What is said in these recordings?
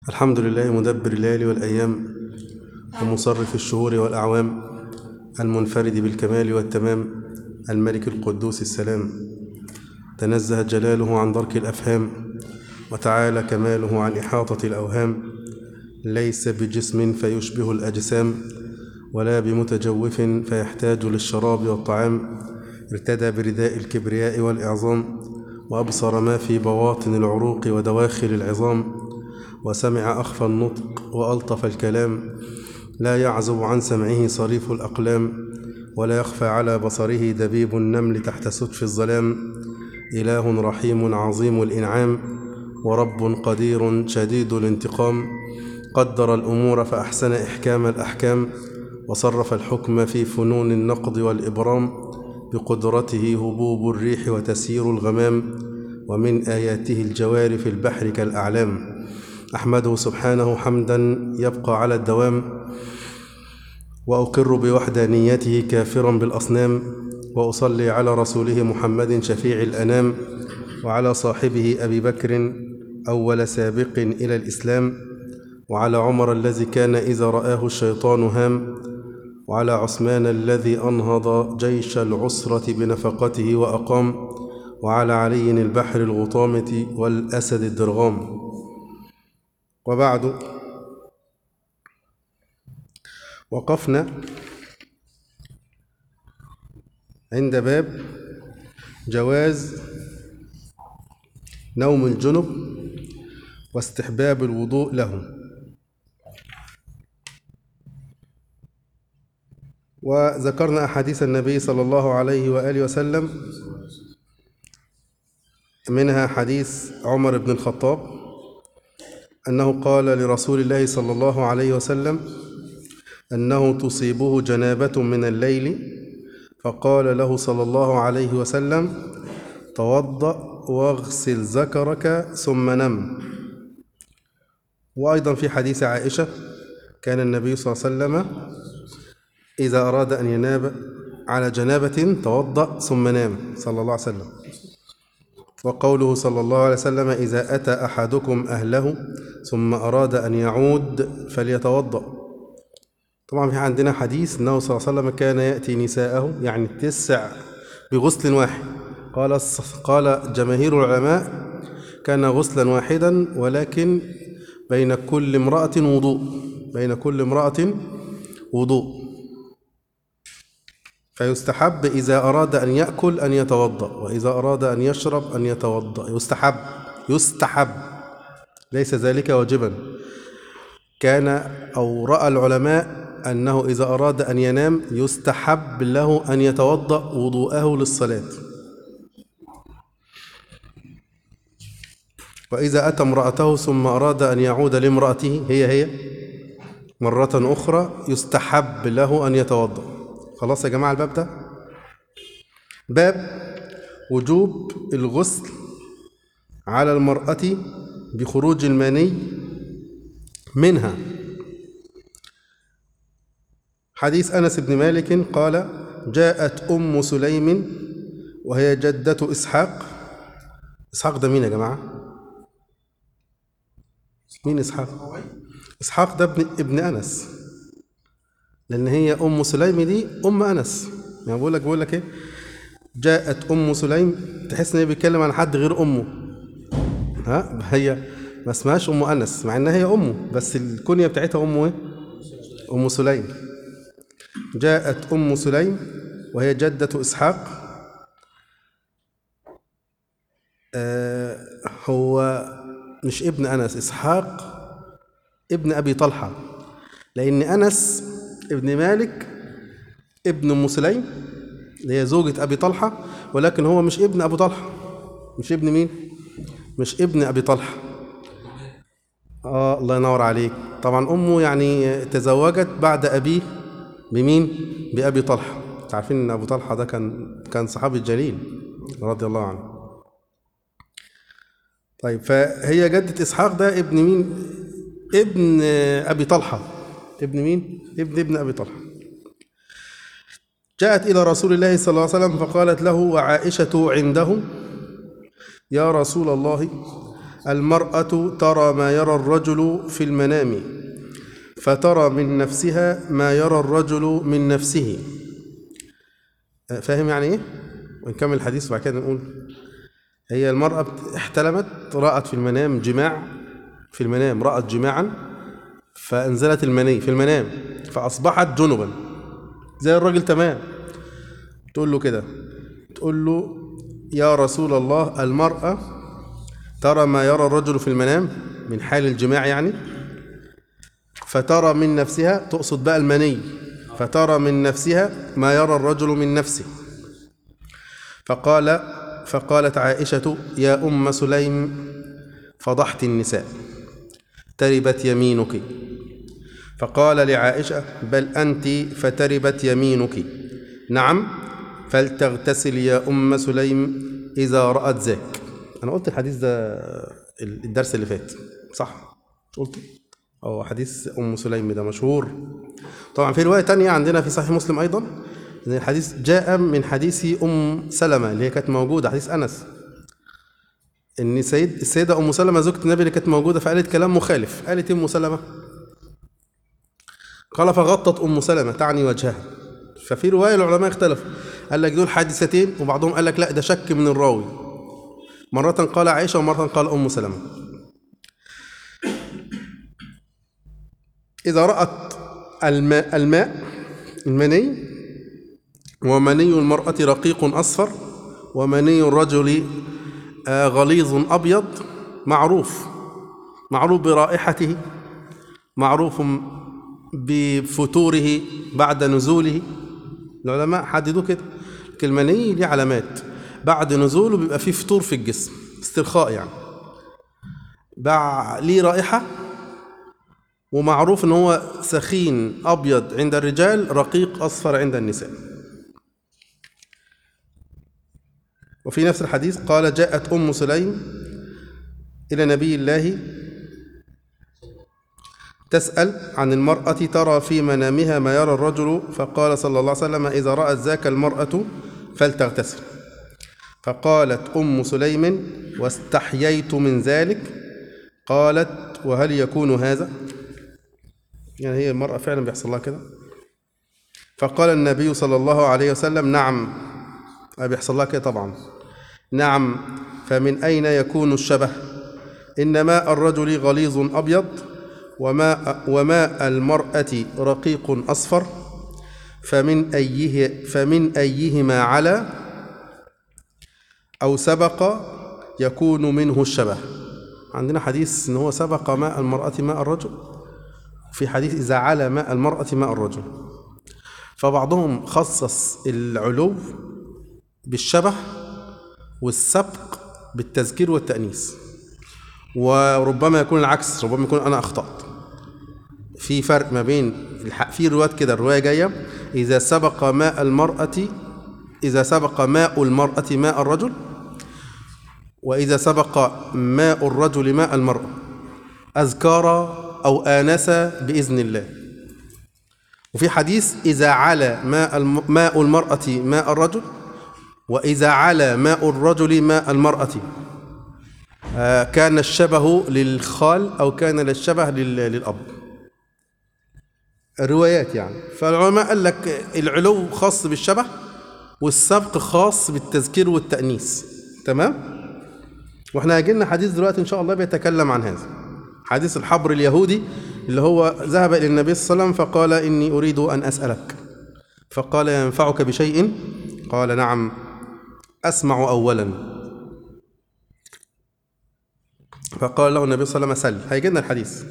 الحمد لله مدبر الليالي والأيام ومصرف الشهور والأعوام المنفرد بالكمال والتمام الملك القدوس السلام تنزه جلاله عن درك الأفهام وتعالى كماله عن إحاطة الأوهام ليس بجسم فيشبه الأجسام ولا بمتجوف فيحتاج للشراب والطعام ارتدى برداء الكبرياء والإعظام وأبصر ما في بواطن العروق ودواخل العظام وسمع أخفى النطق وألطف الكلام لا يعزب عن سمعه صريف الأقلام ولا يخفى على بصره دبيب النمل تحت سدف الظلام إله رحيم عظيم الإنعام ورب قدير شديد الانتقام قدر الأمور فأحسن إحكام الأحكام وصرف الحكم في فنون النقد والإبرام بقدرته هبوب الريح وتسيير الغمام ومن آياته الجوار في البحر كالأعلام أحمده سبحانه حمدا يبقى على الدوام وأقر بوحدانيته كافرا بالأصنام وأصلي على رسوله محمد شفيع الأنام وعلى صاحبه أبي بكر أول سابق إلى الإسلام وعلى عمر الذي كان إذا رآه الشيطان هام وعلى عثمان الذي أنهض جيش العسرة بنفقته وأقام وعلى علي البحر الغطامة والأسد الدرغام وبعد وقفنا عند باب جواز نوم الجنب واستحباب الوضوء له وذكرنا أحاديث النبي صلى الله عليه وآله وسلم منها حديث عمر بن الخطاب أنه قال لرسول الله صلى الله عليه وسلم أنه تصيبه جنابة من الليل فقال له صلى الله عليه وسلم توضأ واغسل ذكرك ثم نم وأيضا في حديث عائشة كان النبي صلى الله عليه وسلم إذا أراد أن ينام على جنابة توضأ ثم نام صلى الله عليه وسلم وقوله صلى الله عليه وسلم إذا أتى أحدكم أهله ثم أراد أن يعود فليتوضأ طبعا في عندنا حديث أنه صلى الله عليه وسلم كان يأتي نساءه يعني تسع بغسل واحد قال قال جماهير العلماء كان غسلا واحدا ولكن بين كل امرأة وضوء بين كل امرأة وضوء فيستحب إذا أراد أن يأكل أن يتوضأ وإذا أراد أن يشرب أن يتوضأ يستحب يستحب ليس ذلك واجبا كان أو رأى العلماء أنه إذا أراد أن ينام يستحب له أن يتوضأ وضوءه للصلاة وإذا أتى امرأته ثم أراد أن يعود لامرأته هي هي مرة أخرى يستحب له أن يتوضأ خلاص يا جماعة الباب ده باب وجوب الغسل على المرأة بخروج المني منها حديث أنس بن مالك قال جاءت أم سليم وهي جدة إسحاق إسحاق ده مين يا جماعة؟ مين إسحاق؟ إسحاق ده ابن, ابن أنس لأن هي أم سليم دي أم أنس يعني بقول لك بقول لك إيه جاءت أم سليم تحس إن هي بيتكلم عن حد غير أمه ها هي ما اسمهاش أم أنس مع إنها هي أمه بس الكنية بتاعتها أمه إيه؟ أم سليم جاءت أم سليم وهي جدة إسحاق آه هو مش ابن أنس إسحاق ابن أبي طلحة لأن أنس ابن مالك ابن أم سليم اللي هي زوجة أبي طلحة ولكن هو مش ابن أبو طلحة مش ابن مين؟ مش ابن أبي طلحة آه الله ينور عليك طبعا أمه يعني تزوجت بعد أبيه بمين؟ بأبي طلحة عارفين إن أبو طلحة ده كان كان صحابي جليل رضي الله عنه طيب فهي جدة إسحاق ده ابن مين؟ ابن أبي طلحة ابن مين؟ ابن ابن أبي طلحة جاءت إلى رسول الله صلى الله عليه وسلم فقالت له وعائشة عنده يا رسول الله المرأة ترى ما يرى الرجل في المنام فترى من نفسها ما يرى الرجل من نفسه فاهم يعني ايه؟ ونكمل الحديث وبعد كده نقول هي المرأة بت- احتلمت رأت في المنام جماع في المنام رأت جماعا فانزلت المني في المنام فأصبحت جنبا زي الراجل تمام تقول له كده تقول له يا رسول الله المرأة ترى ما يرى الرجل في المنام من حال الجماع يعني فترى من نفسها تقصد بقى المني فترى من نفسها ما يرى الرجل من نفسه فقال فقالت عائشة يا أم سليم فضحت النساء تربت يمينك فقال لعائشة بل أنت فتربت يمينك نعم فلتغتسل يا أم سليم إذا رأت ذاك أنا قلت الحديث ده الدرس اللي فات صح قلت أو حديث أم سليم ده مشهور طبعا في رواية تانية عندنا في صحيح مسلم أيضا إن الحديث جاء من حديث أم سلمة اللي هي كانت موجودة حديث أنس ان سيد السيده ام سلمه زوجة النبي اللي كانت موجوده فقالت كلام مخالف قالت إيه ام سلمه قال فغطت ام سلمه تعني وجهها ففي روايه العلماء اختلفوا قال لك دول حادثتين وبعضهم قال لك لا ده شك من الراوي مرة قال عائشة ومرة قال أم سلمة إذا رأت الماء, الماء المني ومني المرأة رقيق أصفر ومني الرجل آه، غليظ أبيض معروف معروف برائحته معروف بفتوره بعد نزوله العلماء حددوا كده لكن المني ليه علامات بعد نزوله بيبقى فيه فتور في الجسم استرخاء يعني بع... ليه رائحة ومعروف ان هو سخين ابيض عند الرجال رقيق اصفر عند النساء وفي نفس الحديث قال جاءت ام سليم الى نبي الله تسأل عن المرأة ترى في منامها ما يرى الرجل فقال صلى الله عليه وسلم إذا رأت ذاك المرأة فلتغتسل فقالت أم سليم واستحييت من ذلك قالت وهل يكون هذا يعني هي المرأة فعلا بيحصل لها كده فقال النبي صلى الله عليه وسلم نعم أه بيحصل لها كده طبعا نعم فمن أين يكون الشبه إن ماء الرجل غليظ أبيض وماء, وماء المرأة رقيق أصفر فمن أيه فمن أيهما على أو سبق يكون منه الشبه عندنا حديث إن هو سبق ماء المرأة ماء الرجل في حديث إذا على ماء المرأة ماء الرجل فبعضهم خصص العلو بالشبه والسبق بالتذكير والتأنيس وربما يكون العكس ربما يكون أنا أخطأت في فرق ما بين الح- في روايات كده الرواية جاية إذا سبق ماء المرأة إذا سبق ماء المرأة ماء الرجل وإذا سبق ماء الرجل ماء المرأة أذكار أو آنس بإذن الله وفي حديث إذا على ماء الم- ماء المرأة ماء الرجل وإذا على ماء الرجل ماء المرأة آه، كان الشبه للخال أو كان للشبه لل- للأب روايات يعني فالعلماء قال لك العلو خاص بالشبه والسبق خاص بالتذكير والتأنيس تمام واحنا هيجي لنا حديث دلوقتي ان شاء الله بيتكلم عن هذا حديث الحبر اليهودي اللي هو ذهب الى النبي صلى الله عليه وسلم فقال اني اريد ان اسالك فقال ينفعك بشيء قال نعم اسمع اولا فقال له النبي صلى الله عليه وسلم سل هيجي لنا الحديث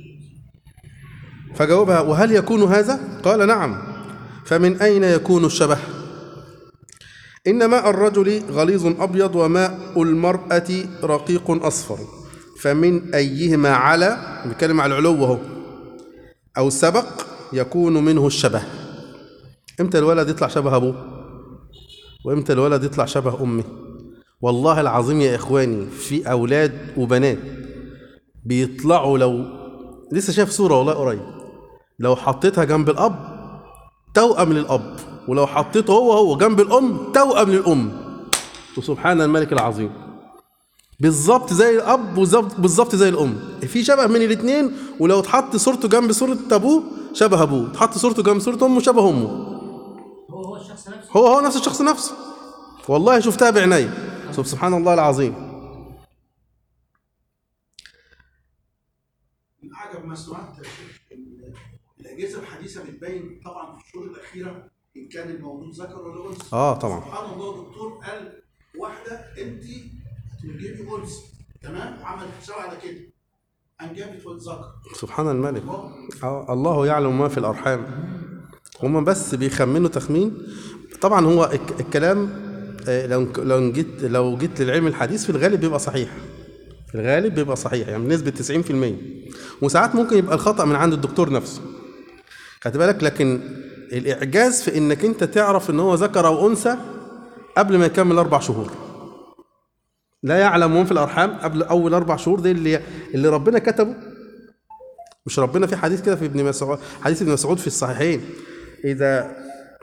فجاوبها وهل يكون هذا قال نعم فمن اين يكون الشبه إن ماء الرجل غليظ أبيض وماء المرأة رقيق أصفر فمن أيهما على بيتكلم على العلو أهو أو سبق يكون منه الشبه إمتى الولد يطلع شبه أبوه وإمتى الولد يطلع شبه أمه والله العظيم يا إخواني في أولاد وبنات بيطلعوا لو لسه شايف صورة والله قريب لو حطيتها جنب الأب توأم للأب ولو حطيته هو هو جنب الأم توأم للأم وسبحان الملك العظيم بالظبط زي الاب بالظبط بالظبط زي الام في شبه من الاثنين ولو اتحط صورته جنب صوره ابوه شبه ابوه اتحط صورته جنب صوره امه شبه امه هو هو الشخص نفسه هو هو نفس الشخص نفسه والله شفتها بعيني سب- سبحان الله العظيم من اعجب ما سمعت ال- الاجهزه الحديثه بتبين طبعا في الشهور الاخيره ان كان المولود ذكر ولا انثى اه طبعا سبحان الله دكتور قال واحده انت هتنجبي انثى تمام وعمل حساب على كده انجبت ولد ذكر سبحان الملك الله آه الله يعلم ما في الارحام هما بس بيخمنوا تخمين طبعا هو الك- الكلام آه، لو لو جيت لو جيت للعلم الحديث في الغالب بيبقى صحيح في الغالب بيبقى صحيح يعني بنسبة 90% وساعات ممكن يبقى الخطأ من عند الدكتور نفسه خدت بالك لكن الإعجاز في إنك أنت تعرف إن هو ذكر أو أنثى قبل ما يكمل أربع شهور لا يعلم من في الأرحام قبل أول أربع شهور دي اللي اللي ربنا كتبه مش ربنا في حديث كده في ابن مسعود حديث ابن مسعود في الصحيحين إذا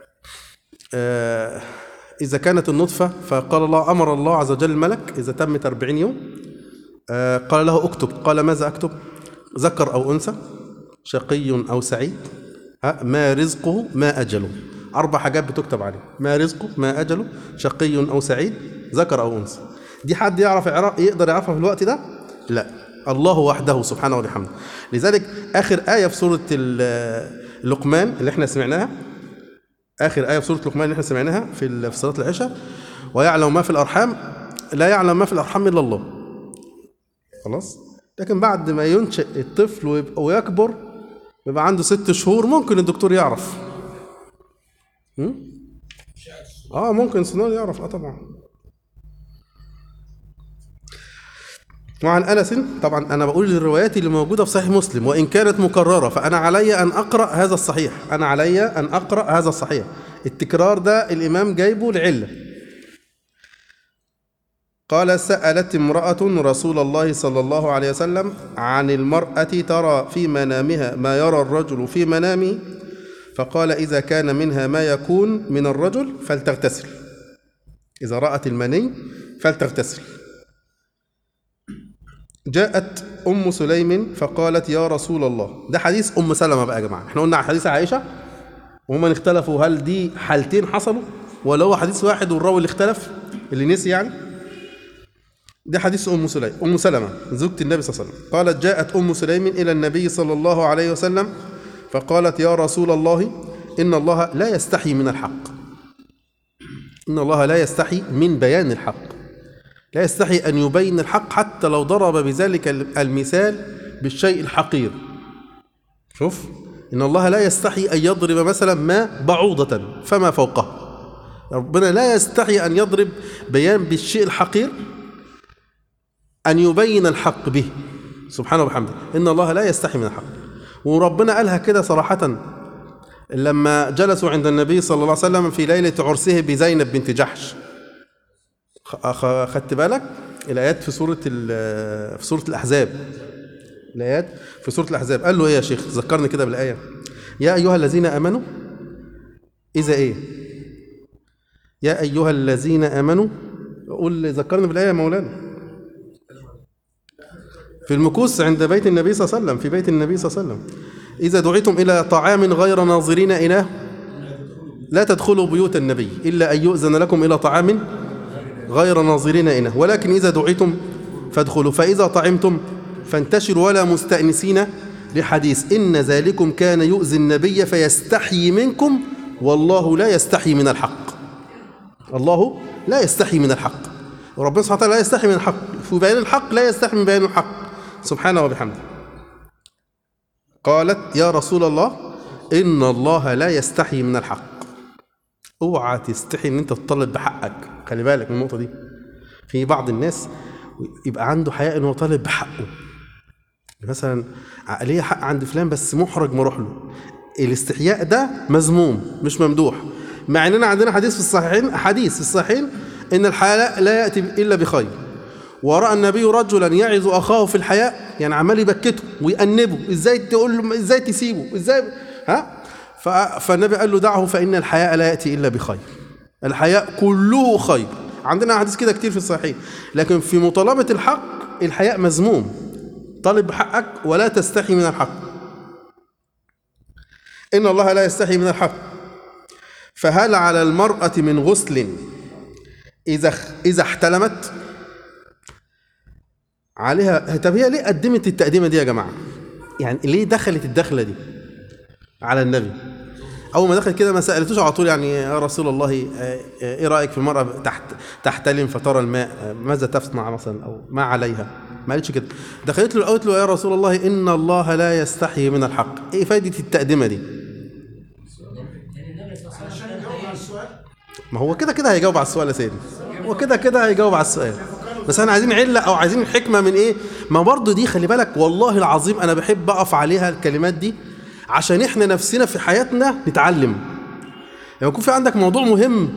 آه إذا كانت النطفة فقال الله أمر الله عز وجل الملك إذا تمت 40 يوم آه قال له اكتب قال ماذا أكتب ذكر أو أنثى شقي أو سعيد ها ما رزقه ما أجله أربع حاجات بتكتب عليه ما رزقه ما أجله شقي أو سعيد ذكر أو أنثى دي حد يعرف يعرف- يقدر يعرفها في الوقت ده لا الله وحده سبحانه وبحمده لذلك آخر آية في سورة ال- لقمان اللي احنا سمعناها آخر آية في سورة لقمان اللي احنا سمعناها في ال- في صلاة العشاء ويعلم ما في الأرحام لا يعلم ما في الأرحام إلا الله خلاص لكن بعد ما ينشأ الطفل ويبقى ويكبر ويبقى عنده ست شهور ممكن الدكتور يعرف م? اه ممكن سنون يعرف اه طبعا وعن انس طبعا انا بقول الروايات اللي موجوده في صحيح مسلم وان كانت مكرره فانا علي ان اقرا هذا الصحيح انا علي ان اقرا هذا الصحيح التكرار ده الامام جايبه لعله قال سألت امرأة رسول الله صلى الله عليه وسلم عن المرأة ترى في منامها ما يرى الرجل في منامه فقال إذا كان منها ما يكون من الرجل فلتغتسل إذا رأت المني فلتغتسل جاءت أم سليم فقالت يا رسول الله ده حديث أم سلمة بقى يا جماعة احنا قلنا على حديث عائشة وهم اختلفوا هل دي حالتين حصلوا ولا هو حديث واحد والراوي اللي اختلف اللي نسي يعني ده حديث ام سليم ام سلمة زوجة النبي صلى الله عليه وسلم قالت جاءت ام سليم الى النبي صلى الله عليه وسلم فقالت يا رسول الله ان الله لا يستحي من الحق ان الله لا يستحي من بيان الحق لا يستحي ان يبين الحق حتى لو ضرب بذلك المثال بالشيء الحقير شوف ان الله لا يستحي ان يضرب مثلا ما بعوضة فما فوقها ربنا لا يستحي ان يضرب بيان بالشيء الحقير أن يبين الحق به سبحانه وبحمده إن الله لا يستحي من الحق وربنا قالها كده صراحة لما جلسوا عند النبي صلى الله عليه وسلم في ليلة عرسه بزينب بنت جحش خ- خ- خدت بالك الآيات في سورة ال- في سورة الأحزاب الآيات في سورة الأحزاب قال له إيه يا شيخ ذكرني كده بالآية يا أيها الذين آمنوا إذا إيه يا أيها الذين آمنوا قول ذكرني بالآية يا مولانا في المكوس عند بيت النبي صلى الله عليه وسلم في بيت النبي صلى الله عليه وسلم إذا دعيتم إلى طعام غير ناظرين إله لا تدخلوا بيوت النبي إلا أن يؤذن لكم إلى طعام غير ناظرين إله ولكن إذا دعيتم فادخلوا فإذا طعمتم فانتشروا ولا مستأنسين لحديث إن ذلكم كان يؤذي النبي فيستحيي منكم والله لا يستحي من الحق الله لا يستحي من الحق وربنا سبحانه وتعالى لا يستحي من الحق في بيان الحق لا يستحي من بيان الحق سبحانه وبحمده قالت يا رسول الله إن الله لا يستحي من الحق اوعى تستحي ان انت تطالب بحقك خلي بالك من النقطه دي في بعض الناس يبقى عنده حياء ان هو طالب بحقه مثلا ليه حق عند فلان بس محرج ما اروح له الاستحياء ده مذموم مش ممدوح مع اننا عندنا حديث في الصحيحين حديث في الصحيحين ان الحياء لا ياتي الا بخير وراى النبي رجلا يعظ اخاه في الحياء يعني عمال يبكته ويأنبه ازاي تقول له ازاي تسيبه ازاي ها ف- فالنبي قال له دعه فان الحياء لا ياتي الا بخير الحياء كله خير عندنا احاديث كده كتير في الصحيح لكن في مطالبه الحق الحياء مذموم طالب بحقك ولا تستحي من الحق ان الله لا يستحي من الحق فهل على المراه من غسل اذا اذا احتلمت عليها طب هي ليه قدمت التقديمه دي يا جماعه يعني ليه دخلت الدخله دي على النبي اول ما دخل كده ما سالتوش على طول يعني يا رسول الله آه، آه، ايه رايك في المراه تحت تحتلم فترى الماء آه، ماذا تصنع مثلا او ما عليها ما قالتش كده دخلت له قالت له يا رسول الله ان الله لا يستحي من الحق ايه فايده التقدمه دي يعني النبي صلى الله عليه عشان وسلم نجاوب على كان السؤال ما هو كده كده هيجاوب على السؤال يا سيدي هو كده كده هيجاوب على السؤال بس احنا عايزين عله او عايزين حكمه من ايه ما برضو دي خلي بالك والله العظيم انا بحب اقف عليها الكلمات دي عشان احنا نفسنا في حياتنا نتعلم لما يكون في عندك موضوع مهم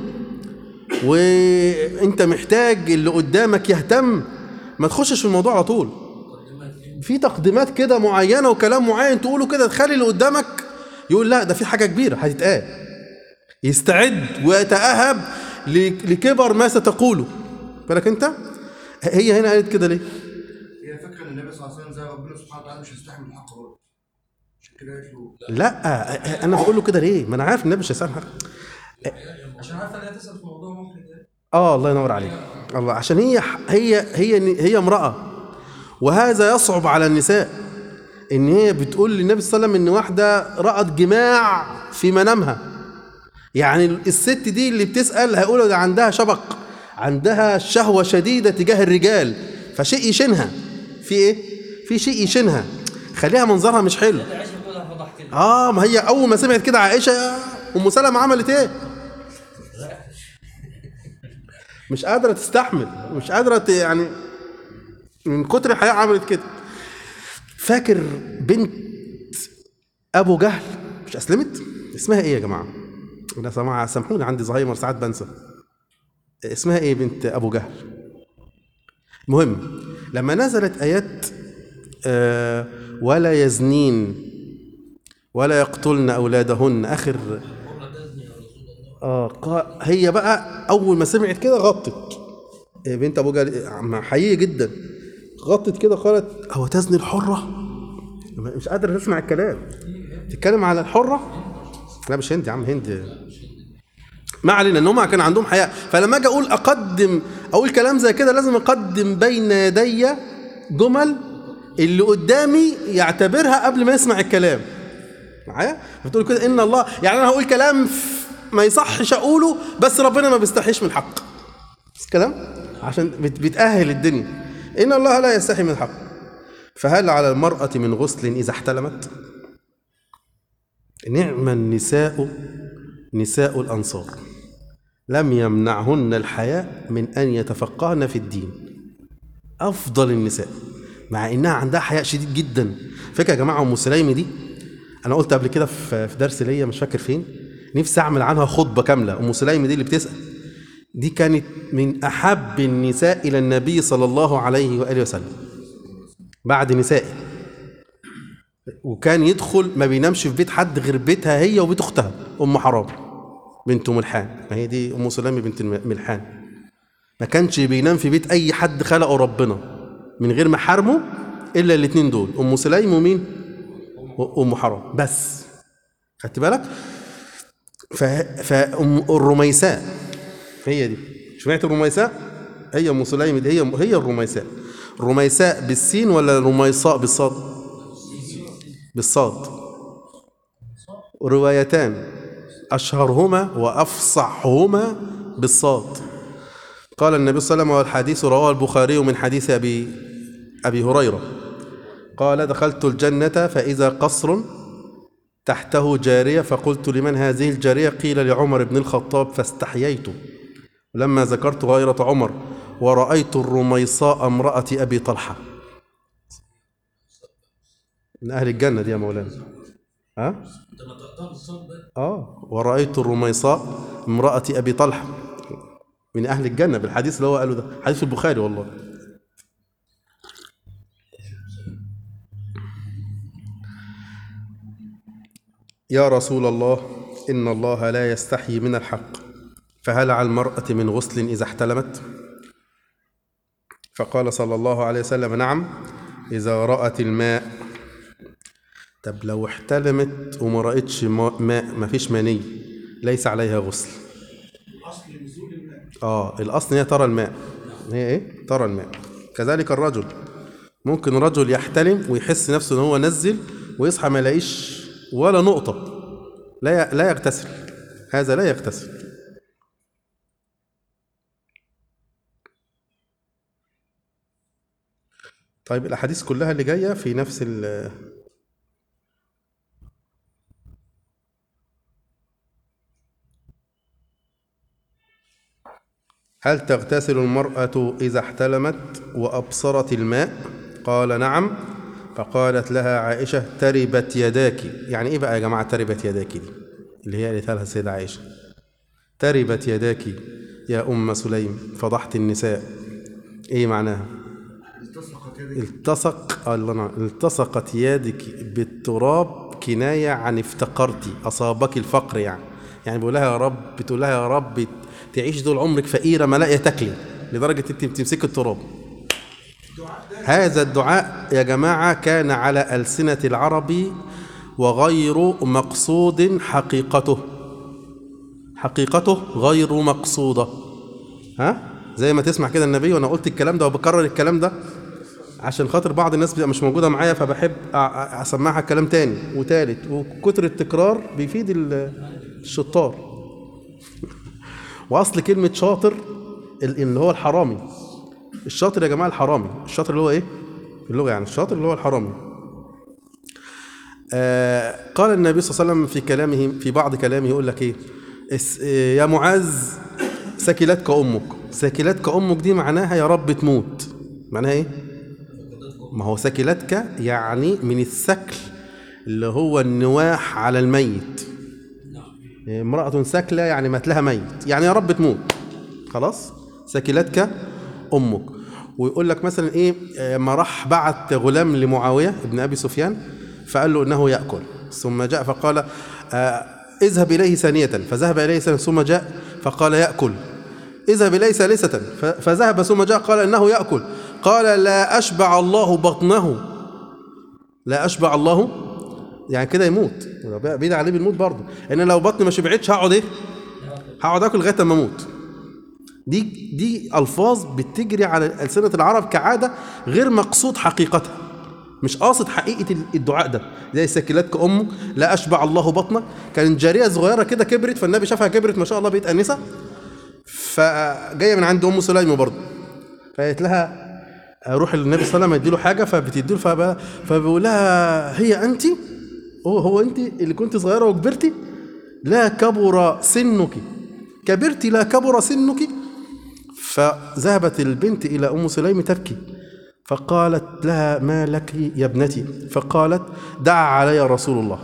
وانت محتاج اللي قدامك يهتم ما تخشش في الموضوع على طول في تقديمات كده معينه وكلام معين تقوله كده تخلي اللي قدامك يقول لا ده في حاجه كبيره هتتقال يستعد ويتأهب ل- لكبر ما ستقوله بالك انت هي هنا قالت كده ليه هي فاكره ان النبي صلى الله عليه وسلم زي ربنا سبحانه وتعالى مش هيستحمل الحق برضه عشان كده قالت له لا انا بقول له كده ليه ما انا عارف النبي مش هيسأل حاجه عشان عارفه ان هي تسال في موضوع محرج ده اه الله ينور عليك الله عشان هي هي هي هي امراه وهذا يصعب على النساء ان هي بتقول للنبي صلى الله عليه وسلم ان واحده رأت جماع في منامها يعني الست دي اللي بتسأل هيقولوا ده عندها شبق عندها شهوة شديدة تجاه الرجال فشيء يشنها في ايه في شيء يشنها خليها منظرها مش حلو ده عايشه كلها فضح كده اه ما هي اول ما سمعت كده عائشه ام سلمة عملت ايه مش قادره تستحمل مش قادره ت- يعني من كتر الحياه عملت كده فاكر بنت ابو جهل مش اسلمت اسمها ايه يا جماعه انا سامع سامحوني عندي زهايمر ساعات بنسى اسمها ايه بنت ابو جهل المهم لما نزلت ايات آه ولا يزنين ولا يقتلن اولادهن اخر اه قا- هي بقى اول ما سمعت كده غطت إيه بنت ابو جهل عم- حقيقي جدا غطت كده قالت هو تزني الحره مش قادره تسمع الكلام تتكلم على الحره لا مش هند يا عم هند ما علينا ان هم كان عندهم حياء فلما اجي اقول اقدم اقول كلام زي كده لازم اقدم بين يدي جمل اللي قدامي يعتبرها قبل ما يسمع الكلام معايا بتقول كده ان الله يعني انا هقول كلام ف- ما يصحش اقوله بس ربنا ما بيستحيش من الحق بس كلام عشان بت- بتأهل الدنيا ان الله لا يستحي من الحق فهل على المرأة من غسل إذا احتلمت نعم النساء نساء الأنصار لم يمنعهن الحياء من أن يتفقهن في الدين أفضل النساء مع إنها عندها حياء شديد جدا فاكر يا جماعة أم سليم دي أنا قلت قبل كده في في درس ليا مش فاكر فين نفسي أعمل عنها خطبة كاملة أم سليم دي اللي بتسأل دي كانت من أحب النساء إلى النبي صلى الله عليه وآله وسلم بعد نسائه وكان يدخل ما بينامش في بيت حد غير بيتها هي وبيت اختها ام حرام بنت ملحان ما هي دي ام سليم بنت الم- ملحان ما كانش بينام في بيت اي حد خلقه ربنا من غير محارمه الا الاثنين دول ام سليم ومين وام حرام بس خدت بالك ف فام الرميساء هي دي سمعت الرميساء هي ام سليم دي هي هي الرميساء الرميساء بالسين ولا الرميصاء بالصاد بالصاد روايتان أشهرهما وأفصحهما بالصاد قال النبي صلى الله عليه وسلم والحديث رواه البخاري من حديث أبي أبي هريرة قال دخلت الجنة فإذا قصر تحته جارية فقلت لمن هذه الجارية قيل لعمر بن الخطاب فاستحييت لما ذكرت غيرة عمر ورأيت الرميصاء امرأة أبي طلحة من أهل الجنة دي يا مولانا ها؟ اه ورأيت الرميصاء امرأة أبي طلحة من أهل الجنة بالحديث اللي هو قاله ده حديث البخاري والله يا رسول الله إن الله لا يستحيي من الحق فهل على المرأة من غسل إذا احتلمت فقال صلى الله عليه وسلم نعم إذا رأت الماء طب لو احتلمت وما رأتش ما- ماء ما فيش مني ليس عليها غسل الاصل نزول الماء اه الاصل هي ترى الماء هي ايه ترى الماء كذلك الرجل ممكن رجل يحتلم ويحس نفسه ان هو نزل ويصحى ما يلاقيش ولا نقطه لا ي- لا يغتسل هذا لا يغتسل طيب الاحاديث كلها اللي جايه في نفس ال هل تغتسل المرأة إذا احتلمت وأبصرت الماء؟ قال نعم فقالت لها عائشة تربت يداك يعني إيه بقى يا جماعة تربت يداك دي اللي هي قالتها لها السيدة عائشة تربت يداك يا أم سليم فضحت النساء إيه معناها؟ التصقت يدك التصق الله ينور. التصقت يدك بالتراب كناية عن افتقرتي أصابك الفقر يعني يعني بقول لها يا رب بتقول لها يا رب تعيش طول عمرك فقيرة ما لاقية تاكلي لدرجة انت بتمسك التراب هذا الدعاء يا جماعة كان على ألسنة العرب وغير مقصود حقيقته حقيقته غير مقصودة ها زي ما تسمع كده النبي وانا قلت الكلام ده وبكرر الكلام ده عشان خاطر بعض الناس بتبقى مش موجوده معايا فبحب أ- أ- اسمعها كلام تاني وتالت وكتر التكرار بيفيد ال- الشطار واصل كلمه شاطر ال- اللي هو الحرامي الشاطر يا جماعه الحرامي الشاطر اللي هو ايه في اللغه يعني الشاطر اللي هو الحرامي آه قال النبي صلى الله عليه وسلم في كلامه في بعض كلامه يقول لك ايه اس- آه، يا معاذ سكلتك امك سكلتك امك دي معناها يا رب تموت معناها ايه ما هو سكلتك يعني من السكل اللي هو النواح على الميت امرأة سكلة يعني مات لها ميت يعني يا رب تموت خلاص سكلتك أمك ويقول لك مثلا إيه آه، ما راح بعت غلام لمعاوية ابن أبي سفيان فقال له إنه يأكل ثم جاء فقال آه، اذهب إليه ثانية فذهب إليه ثانية ثم جاء فقال يأكل اذهب إليه ثالثة ف- فذهب ثم جاء قال إنه يأكل قال لا أشبع الله بطنه لا أشبع الله يعني كده يموت ولو بقى بعيد عليه بالموت برضه ان لو بطني ما شبعتش هقعد ايه هقعد اكل لغايه اما اموت دي دي الفاظ بتجري على السنه العرب كعاده غير مقصود حقيقتها مش قاصد حقيقه الدعاء ده زي سكلتك امك لا اشبع الله بطنك كانت جاريه صغيره كده كبرت فالنبي شافها كبرت ما شاء الله بقت انسه فجايه من عند ام سليم برضه فقالت لها اروح للنبي صلى الله عليه وسلم اديله حاجه فبتديله فب- فبيقول لها هي انت هو هو انت اللي كنت صغيره وكبرتي لا كبر سنك كبرت لا كبر سنك فذهبت البنت الى ام سليم تبكي فقالت لها ما لك يا ابنتي فقالت دعا علي رسول الله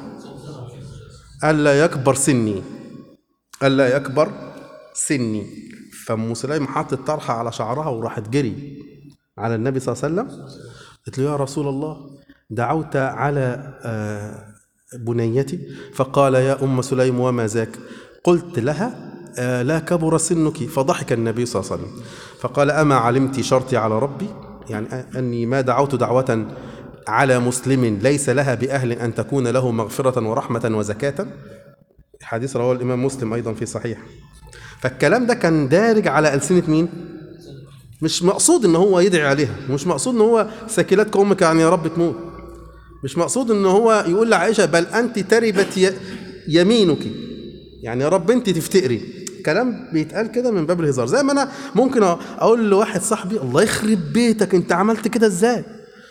الا يكبر سني الا يكبر سني فام سليم حطت طرحه على شعرها وراحت جري على النبي صلى الله عليه وسلم قالت له يا رسول الله دعوت على آه، بنيتي فقال يا ام سليم وما ذاك قلت لها آه، لا كبر سنك فضحك النبي صلى الله عليه وسلم فقال اما علمت شرطي على ربي يعني أ- اني ما دعوت دعوه على مسلم ليس لها باهل ان تكون له مغفره ورحمه وزكاه حديث رواه الامام مسلم ايضا في صحيح فالكلام ده كان دارج على السنه مين مش مقصود ان هو يدعي عليها ومش مقصود ان هو سكلتك امك يعني يا رب تموت مش مقصود ان هو يقول لعائشه بل انت تربت ي- يمينك يعني يا رب انت تفتقري كلام بيتقال كده من باب الهزار زي ما انا ممكن اقول لواحد صاحبي الله يخرب بيتك انت عملت كده ازاي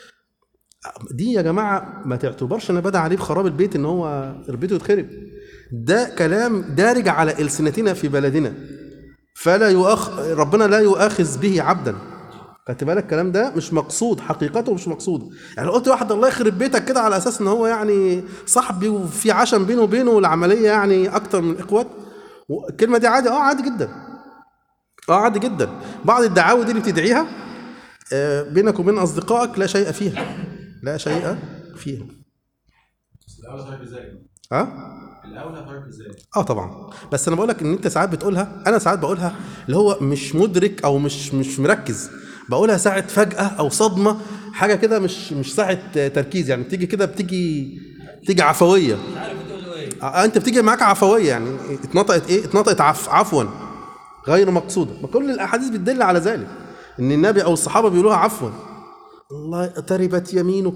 دي يا جماعه ما تعتبرش انا بدعي عليه بخراب البيت ان هو بيته يتخرب ده كلام دارج على السنتنا في بلدنا فلا يؤخ ربنا لا يؤاخذ به عبدا خدت بالك الكلام ده مش مقصود حقيقته مش مقصود يعني لو قلت واحد الله يخرب بيتك كده على اساس ان هو يعني صاحبي وفي عشم بينه وبينه والعمليه يعني اكتر من اخوات الكلمه دي عادي اه عادي جدا اه عادي جدا بعض الدعاوي دي اللي بتدعيها آه، بينك وبين اصدقائك لا شيء فيها لا شيء فيها ها الاولى ترك ذلك اه طبعا بس انا بقول لك ان انت ساعات بتقولها انا ساعات بقولها اللي هو مش مدرك او مش مش مركز بقولها ساعه فجاه او صدمه حاجه كده مش مش ساعه تركيز يعني بتيجي كده بتيجي بتيجي عفويه مش عارف بتقول له ايه آه انت بتيجي معاك عفويه يعني اتنطقت ايه اتنطقت عف عفوا غير مقصوده ما كل الاحاديث بتدل على ذلك ان النبي او الصحابه بيقولوها عفوا الله تربت يمينك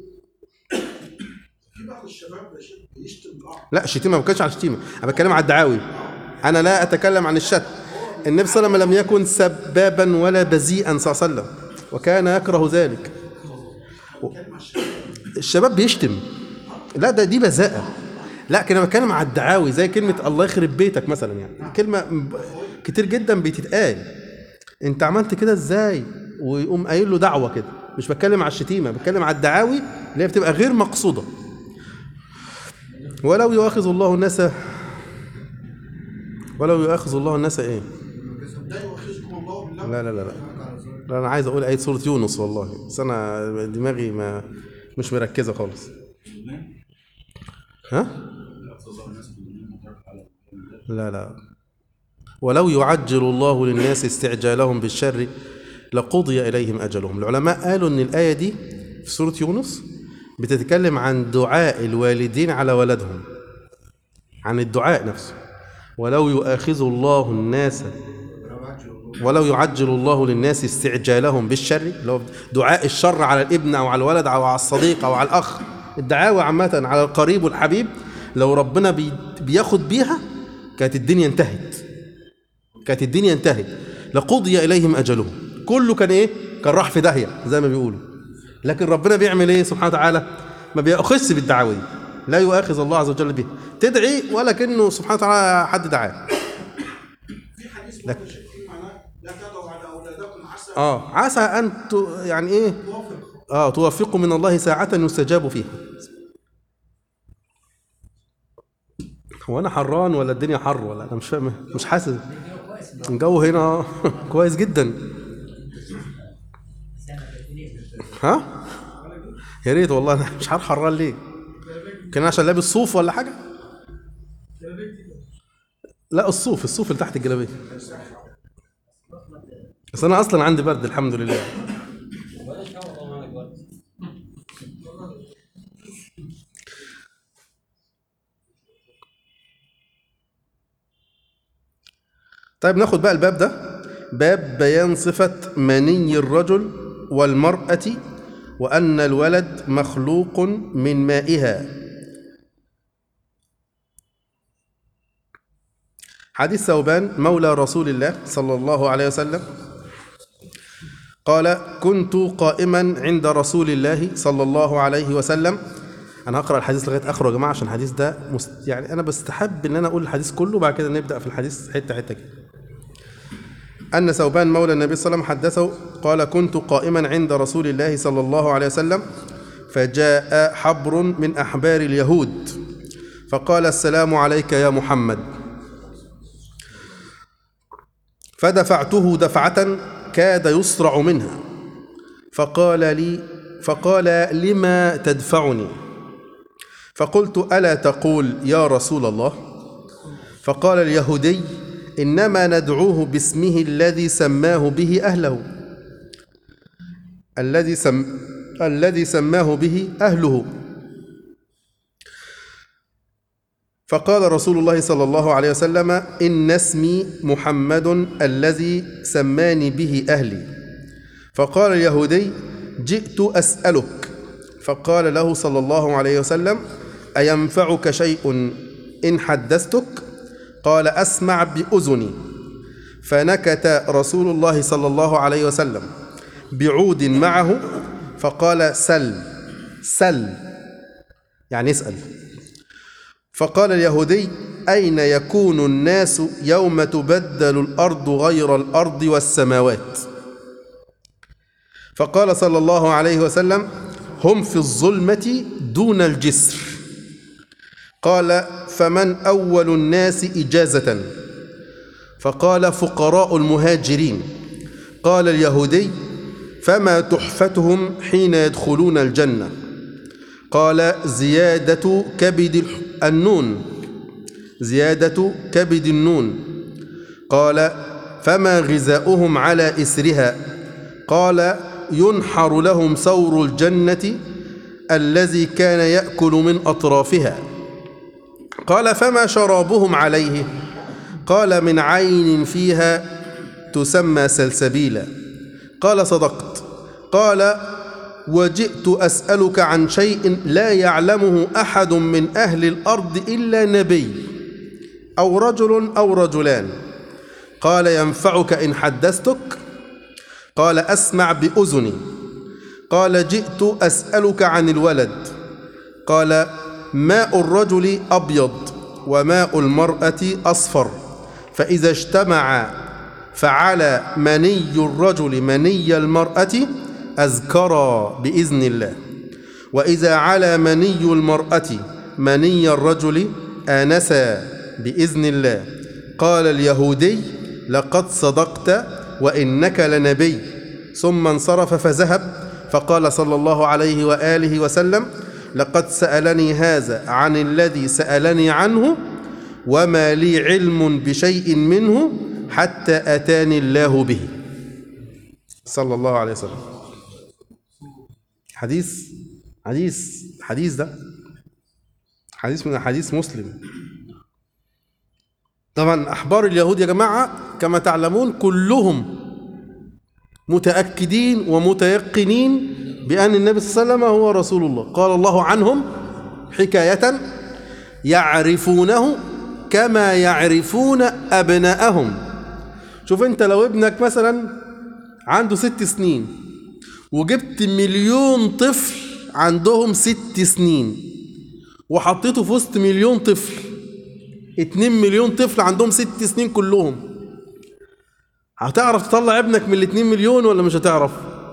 في بعض الشباب يا شيخ بيشتم بعض لا الشتيمه ما كانش على الشتيمه انا بتكلم على الدعاوي انا لا اتكلم عن الشتم النبي صلى الله عليه وسلم لم يكن سبابا ولا بذيئا صلى الله عليه وسلم وكان يكره ذلك الشباب بيشتم لا ده دي بذاءه لا كان انا بتكلم على الدعاوي زي كلمه الله يخرب بيتك مثلا يعني كلمه م- كتير جدا بتتقال انت عملت كده ازاي ويقوم قايل له دعوه كده مش بتكلم على الشتيمه بتكلم على الدعاوي اللي هي بتبقى غير مقصوده ولو يؤاخذ الله الناس ولو يؤاخذ الله الناس ايه لا يؤاخذكم الله بالله لا لا لا لا, لا انا عايز اقول ايه سوره يونس والله بس انا دماغي ما مش مركزه خالص ها لا لا ولو يعجل الله للناس استعجالهم بالشر لقضي إليهم أجلهم العلماء قالوا أن الآية دي في سورة يونس بتتكلم عن دعاء الوالدين على ولدهم عن الدعاء نفسه ولو يؤاخذ الله الناس ولو يعجل الله للناس استعجالهم بالشر اللي هو دعاء الشر على الابن او على الولد او على الصديق او على الاخ الدعاوى عامه على القريب والحبيب لو ربنا بي بياخد بيها كانت الدنيا انتهت كانت الدنيا انتهت لقضي اليهم اجلهم كله كان ايه كان راح في داهيه زي ما بيقولوا لكن ربنا بيعمل ايه سبحانه وتعالى ما بيأخذش بالدعاوى دي لا يؤاخذ الله عز وجل بها تدعي ولكنه سبحانه وتعالى حد دعاه في حديث برضه يا شيخ فيه معناه لا تدعوا على اولادكم عسى اه عسى ان ت... يعني ايه توافق اه توفقوا من الله ساعة يستجاب فيها هو انا حران ولا الدنيا حر ولا انا مش فاهم مش حاسس الجو هنا كويس جدا ها يا ريت والله انا مش عارف حران ليه كان عشان لابس صوف ولا حاجه لا الصوف الصوف اللي تحت الجلابيه بس انا اصلا عندي برد الحمد لله ولا شاء الله معك وقت طيب ناخد بقى الباب ده باب بيان صفة مني الرجل والمرأة وأن الولد مخلوق من مائها حديث ثوبان مولى رسول الله صلى الله عليه وسلم قال كنت قائما عند رسول الله صلى الله عليه وسلم انا هقرا الحديث لغايه اخره يا جماعه عشان الحديث ده مست... يعني انا بستحب ان انا اقول الحديث كله وبعد كده نبدا في الحديث حته حته كده أن ثوبان مولى النبي صلى الله عليه وسلم حدثه قال كنت قائما عند رسول الله صلى الله عليه وسلم فجاء حبر من أحبار اليهود فقال السلام عليك يا محمد فدفعته دفعة كاد يصرع منها فقال لي فقال لما تدفعني فقلت ألا تقول يا رسول الله فقال اليهودي إنما ندعوه باسمه الذي سماه به أهله الذي سم الذي سماه به أهله فقال رسول الله صلى الله عليه وسلم إن اسمي محمد الذي سماني به أهلي فقال اليهودي جئت أسألك فقال له صلى الله عليه وسلم أينفعك شيء إن حدثتك قال أسمع بأذني فنكت رسول الله صلى الله عليه وسلم بعود معه فقال سل سل يعني اسأل فقال اليهودي أين يكون الناس يوم تبدل الأرض غير الأرض والسماوات فقال صلى الله عليه وسلم هم في الظلمة دون الجسر قال فمن أول الناس إجازة فقال فقراء المهاجرين قال اليهودي فما تحفتهم حين يدخلون الجنة قال زيادة كبد النون زيادة كبد النون قال فما غذاؤهم على إسرها قال ينحر لهم سور الجنة الذي كان يأكل من أطرافها قال فما شرابهم عليه قال من عين فيها تسمى سلسبيلا قال صدقت قال وجئت أسألك عن شيء لا يعلمه أحد من أهل الأرض إلا نبي أو رجل أو رجلان قال ينفعك إن حدثتك قال أسمع بأذني قال جئت أسألك عن الولد قال ماء الرجل أبيض وماء المرأة أصفر فإذا اجتمع فعلى مني الرجل مني المرأة أذكرا بإذن الله وإذا على مني المرأة مني الرجل آنسا بإذن الله قال اليهودي لقد صدقت وإنك لنبي ثم انصرف فذهب فقال صلى الله عليه وآله وسلم لقد سألني هذا عن الذي سألني عنه وما لي علم بشيء منه حتى أتاني الله به صلى الله عليه وسلم حديث حديث حديث ده حديث من حديث مسلم طبعا أحبار اليهود يا جماعة كما تعلمون كلهم متأكدين ومتيقنين بأن النبي صلى الله عليه وسلم هو رسول الله قال الله عنهم حكاية يعرفونه كما يعرفون أبناءهم شوف أنت لو ابنك مثلا عنده ست سنين وجبت مليون طفل عندهم ست سنين وحطيته في وسط مليون طفل اتنين مليون طفل عندهم ست سنين كلهم هتعرف تطلع ابنك من الاتنين مليون ولا مش هتعرف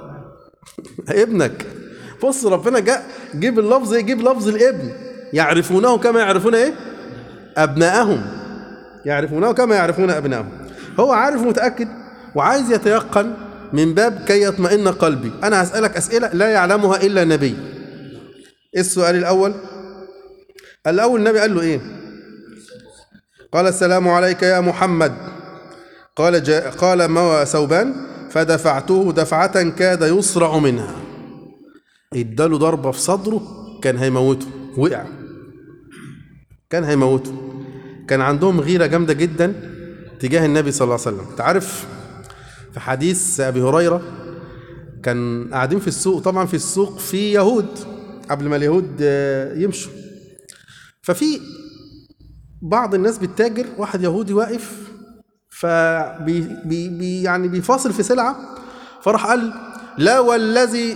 ابنك بص ربنا جاء جيب اللفظ ايه جيب لفظ الابن يعرفونه كما يعرفون ايه ابناءهم يعرفونه كما يعرفون ابناءهم هو عارف ومتاكد وعايز يتيقن من باب كي يطمئن قلبي انا هسالك اسئله لا يعلمها الا نبي ايه السؤال الاول الاول النبي قال له ايه قال السلام عليك يا محمد قال جاء قال ما ثوبان فدفعته دفعة كاد يصرع منها اداله ضربة في صدره كان هيموته وقع كان هيموته كان عندهم غيرة جامدة جدا تجاه النبي صلى الله عليه وسلم تعرف في حديث أبي هريرة كان قاعدين في السوق طبعا في السوق في يهود قبل ما اليهود آه، يمشوا ففي بعض الناس بتتاجر واحد يهودي واقف فبي بي بي يعني بيفاصل في سلعة فراح قال لا والذي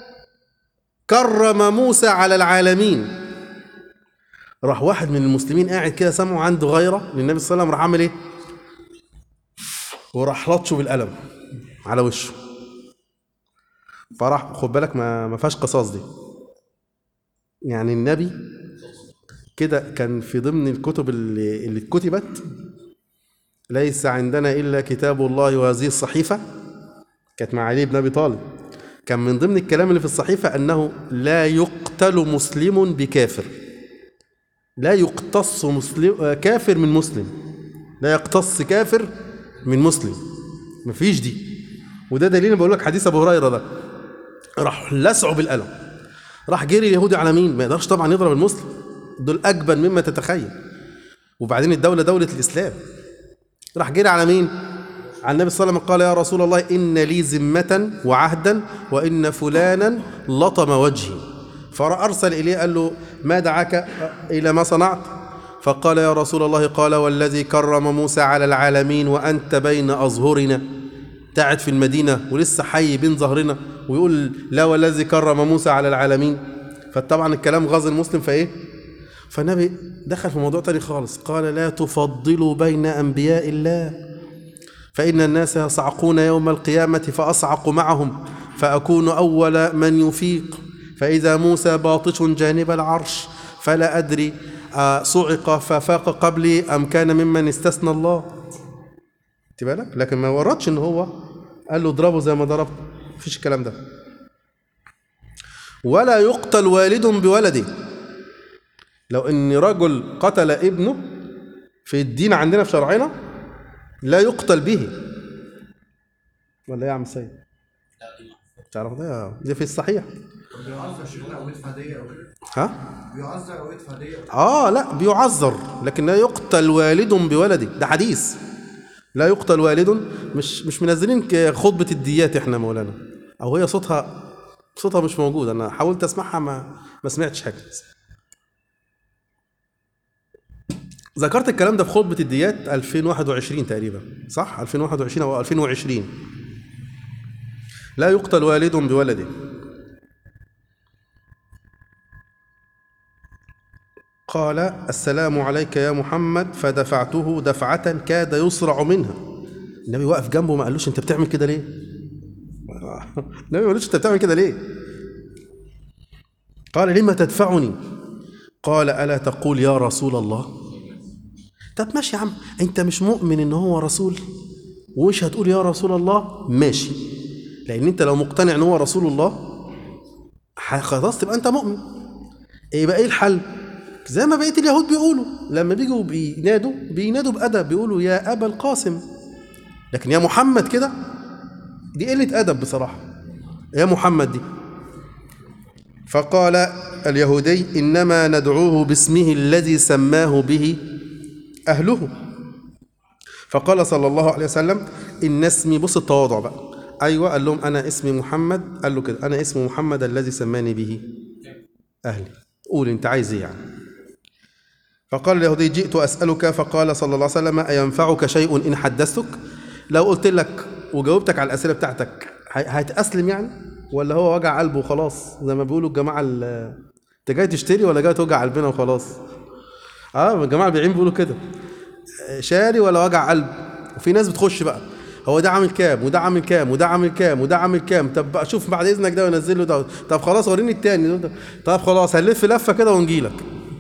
كرم موسى على العالمين راح واحد من المسلمين قاعد كده سمعه عنده غيرة للنبي صلى الله عليه وسلم راح عامل ايه وراح لطشه بالقلم على وشه فراح خد بالك ما ما فيهاش قصاص دي يعني النبي كده كان في ضمن الكتب اللي, اللي اتكتبت ليس عندنا إلا كتاب الله وهذه الصحيفة كانت مع علي بن أبي طالب كان من ضمن الكلام اللي في الصحيفة أنه لا يقتل مسلم بكافر لا يقتص مسلم آه، كافر من مسلم لا يقتص كافر من مسلم مفيش دي وده دليل بقول لك حديث ابو هريره ده راح لسعه بالقلم راح جري اليهودي على مين ما يقدرش طبعا يضرب المسلم دول اجبن مما تتخيل وبعدين الدوله دوله الاسلام راح جري على مين على النبي صلى الله عليه وسلم قال يا رسول الله ان لي ذمه وعهدا وان فلانا لطم وجهي فارسل اليه قال له ما دعاك الى ما صنعت فقال يا رسول الله قال والذي كرم موسى على العالمين وانت بين اظهرنا قاعد في المدينه ولسه حي بين ظهرنا ويقول لا والذي كرم موسى على العالمين فطبعا الكلام غاز المسلم فايه فالنبي دخل في موضوع تاني خالص قال لا تفضلوا بين انبياء الله فإن الناس يصعقون يوم القيامة فأصعق معهم فأكون أول من يفيق فإذا موسى باطش جانب العرش فلا أدري آه، صعق ففاق قبلي أم كان ممن استثنى الله خدت بالك لكن ما وردش ان هو قال له اضربه زي ما ضربت مفيش الكلام ده ولا يقتل والد بولده لو ان رجل قتل ابنه في الدين عندنا في شرعنا لا يقتل به ولا ايه يا عم سيد تعرف ده ده في الصحيح بيعذر شيخنا او يدفع دية او كده ها بيعذر او يدفع دية اه لا بيعذر لكن لا يقتل والد بولده ده حديث لا يقتل والد مش مش منزلين ك- خطبة الديات احنا مولانا او هي صوتها صوتها مش موجود انا حاولت اسمعها ما ما سمعتش حاجة ذكرت الكلام ده في خطبة الديات 2021 تقريبا صح 2021 او 2020 لا يقتل والد بولده قال السلام عليك يا محمد فدفعته دفعة كاد يصرع منها النبي واقف جنبه ما قالوش انت بتعمل كده ليه النبي ما قالوش انت بتعمل كده ليه قال لما تدفعني قال ألا تقول يا رسول الله طب ماشي يا عم انت مش مؤمن ان هو رسول ومش هتقول يا رسول الله ماشي لان انت لو مقتنع ان هو رسول الله ح- خلاص تبقى انت مؤمن ايه بقى ايه الحل زي ما بقيه اليهود بيقولوا لما بيجوا بينادوا بينادوا بادب بيقولوا يا ابا القاسم لكن يا محمد كده دي قله ادب بصراحه يا محمد دي فقال اليهودي انما ندعوه باسمه الذي سماه به اهله فقال صلى الله عليه وسلم ان اسمي بص التواضع بقى ايوه قال لهم انا اسمي محمد قال له كده انا اسمي محمد الذي سماني به اهلي قول انت عايز ايه يعني فقال اليهودي جئت اسالك فقال صلى الله عليه وسلم اينفعك شيء ان حدثتك لو قلت لك وجاوبتك على الاسئله بتاعتك ه- هتاسلم يعني ولا هو وجع قلبه وخلاص زي ما بيقولوا الجماعه ال- انت جاي تشتري ولا جاي توجع قلبنا وخلاص اه الجماعه البياعين بيقولوا كده شاري ولا وجع قلب وفي ناس بتخش بقى هو ده عامل كام وده عامل كام وده عامل كام وده عامل كام طب بقى شوف بعد اذنك ده ونزل له ده طب خلاص وريني التاني ده. طب خلاص هنلف لفه كده ونجي لك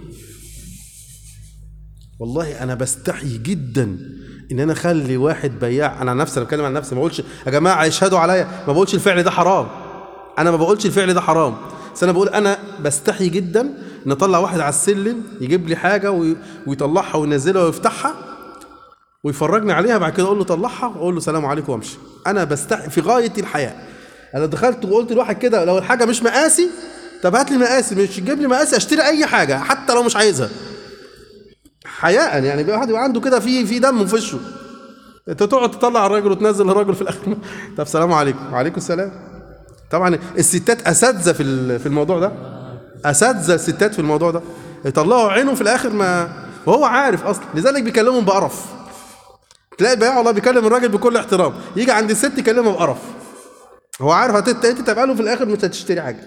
والله انا بستحي جدا ان انا اخلي واحد بياع انا عن نفسي انا بتكلم عن نفسي ما بقولش يا جماعه اشهدوا عليا ما بقولش الفعل ده حرام انا ما بقولش الفعل ده حرام بس انا بقول انا بستحي جدا ان اطلع واحد على السلم يجيب لي حاجه وي- ويطلعها وينزلها ويفتحها ويفرجني عليها بعد كده اقول له طلعها واقول له سلام عليكم وامشي انا بستحي في غايه الحياء انا دخلت وقلت لواحد كده لو الحاجه مش مقاسي طب هات لي مقاسي مش تجيب لي مقاسي اشتري اي حاجه حتى لو مش عايزها حياء يعني بيبقى واحد يبقى عنده كده في في دم في وشه انت تقعد تطلع الراجل وتنزل الراجل في الاخر طب سلام عليكم وعليكم السلام طبعا الستات اساتذه في ال- في الموضوع ده اساتذه الستات في الموضوع ده يطلعوا عينه في الاخر ما وهو عارف اصلا لذلك بيكلمهم بقرف تلاقي البياع والله بيكلم الراجل بكل احترام يجي عند الست يكلمها بقرف هو عارف هتت- انت تبقى له في الاخر مش هتشتري حاجه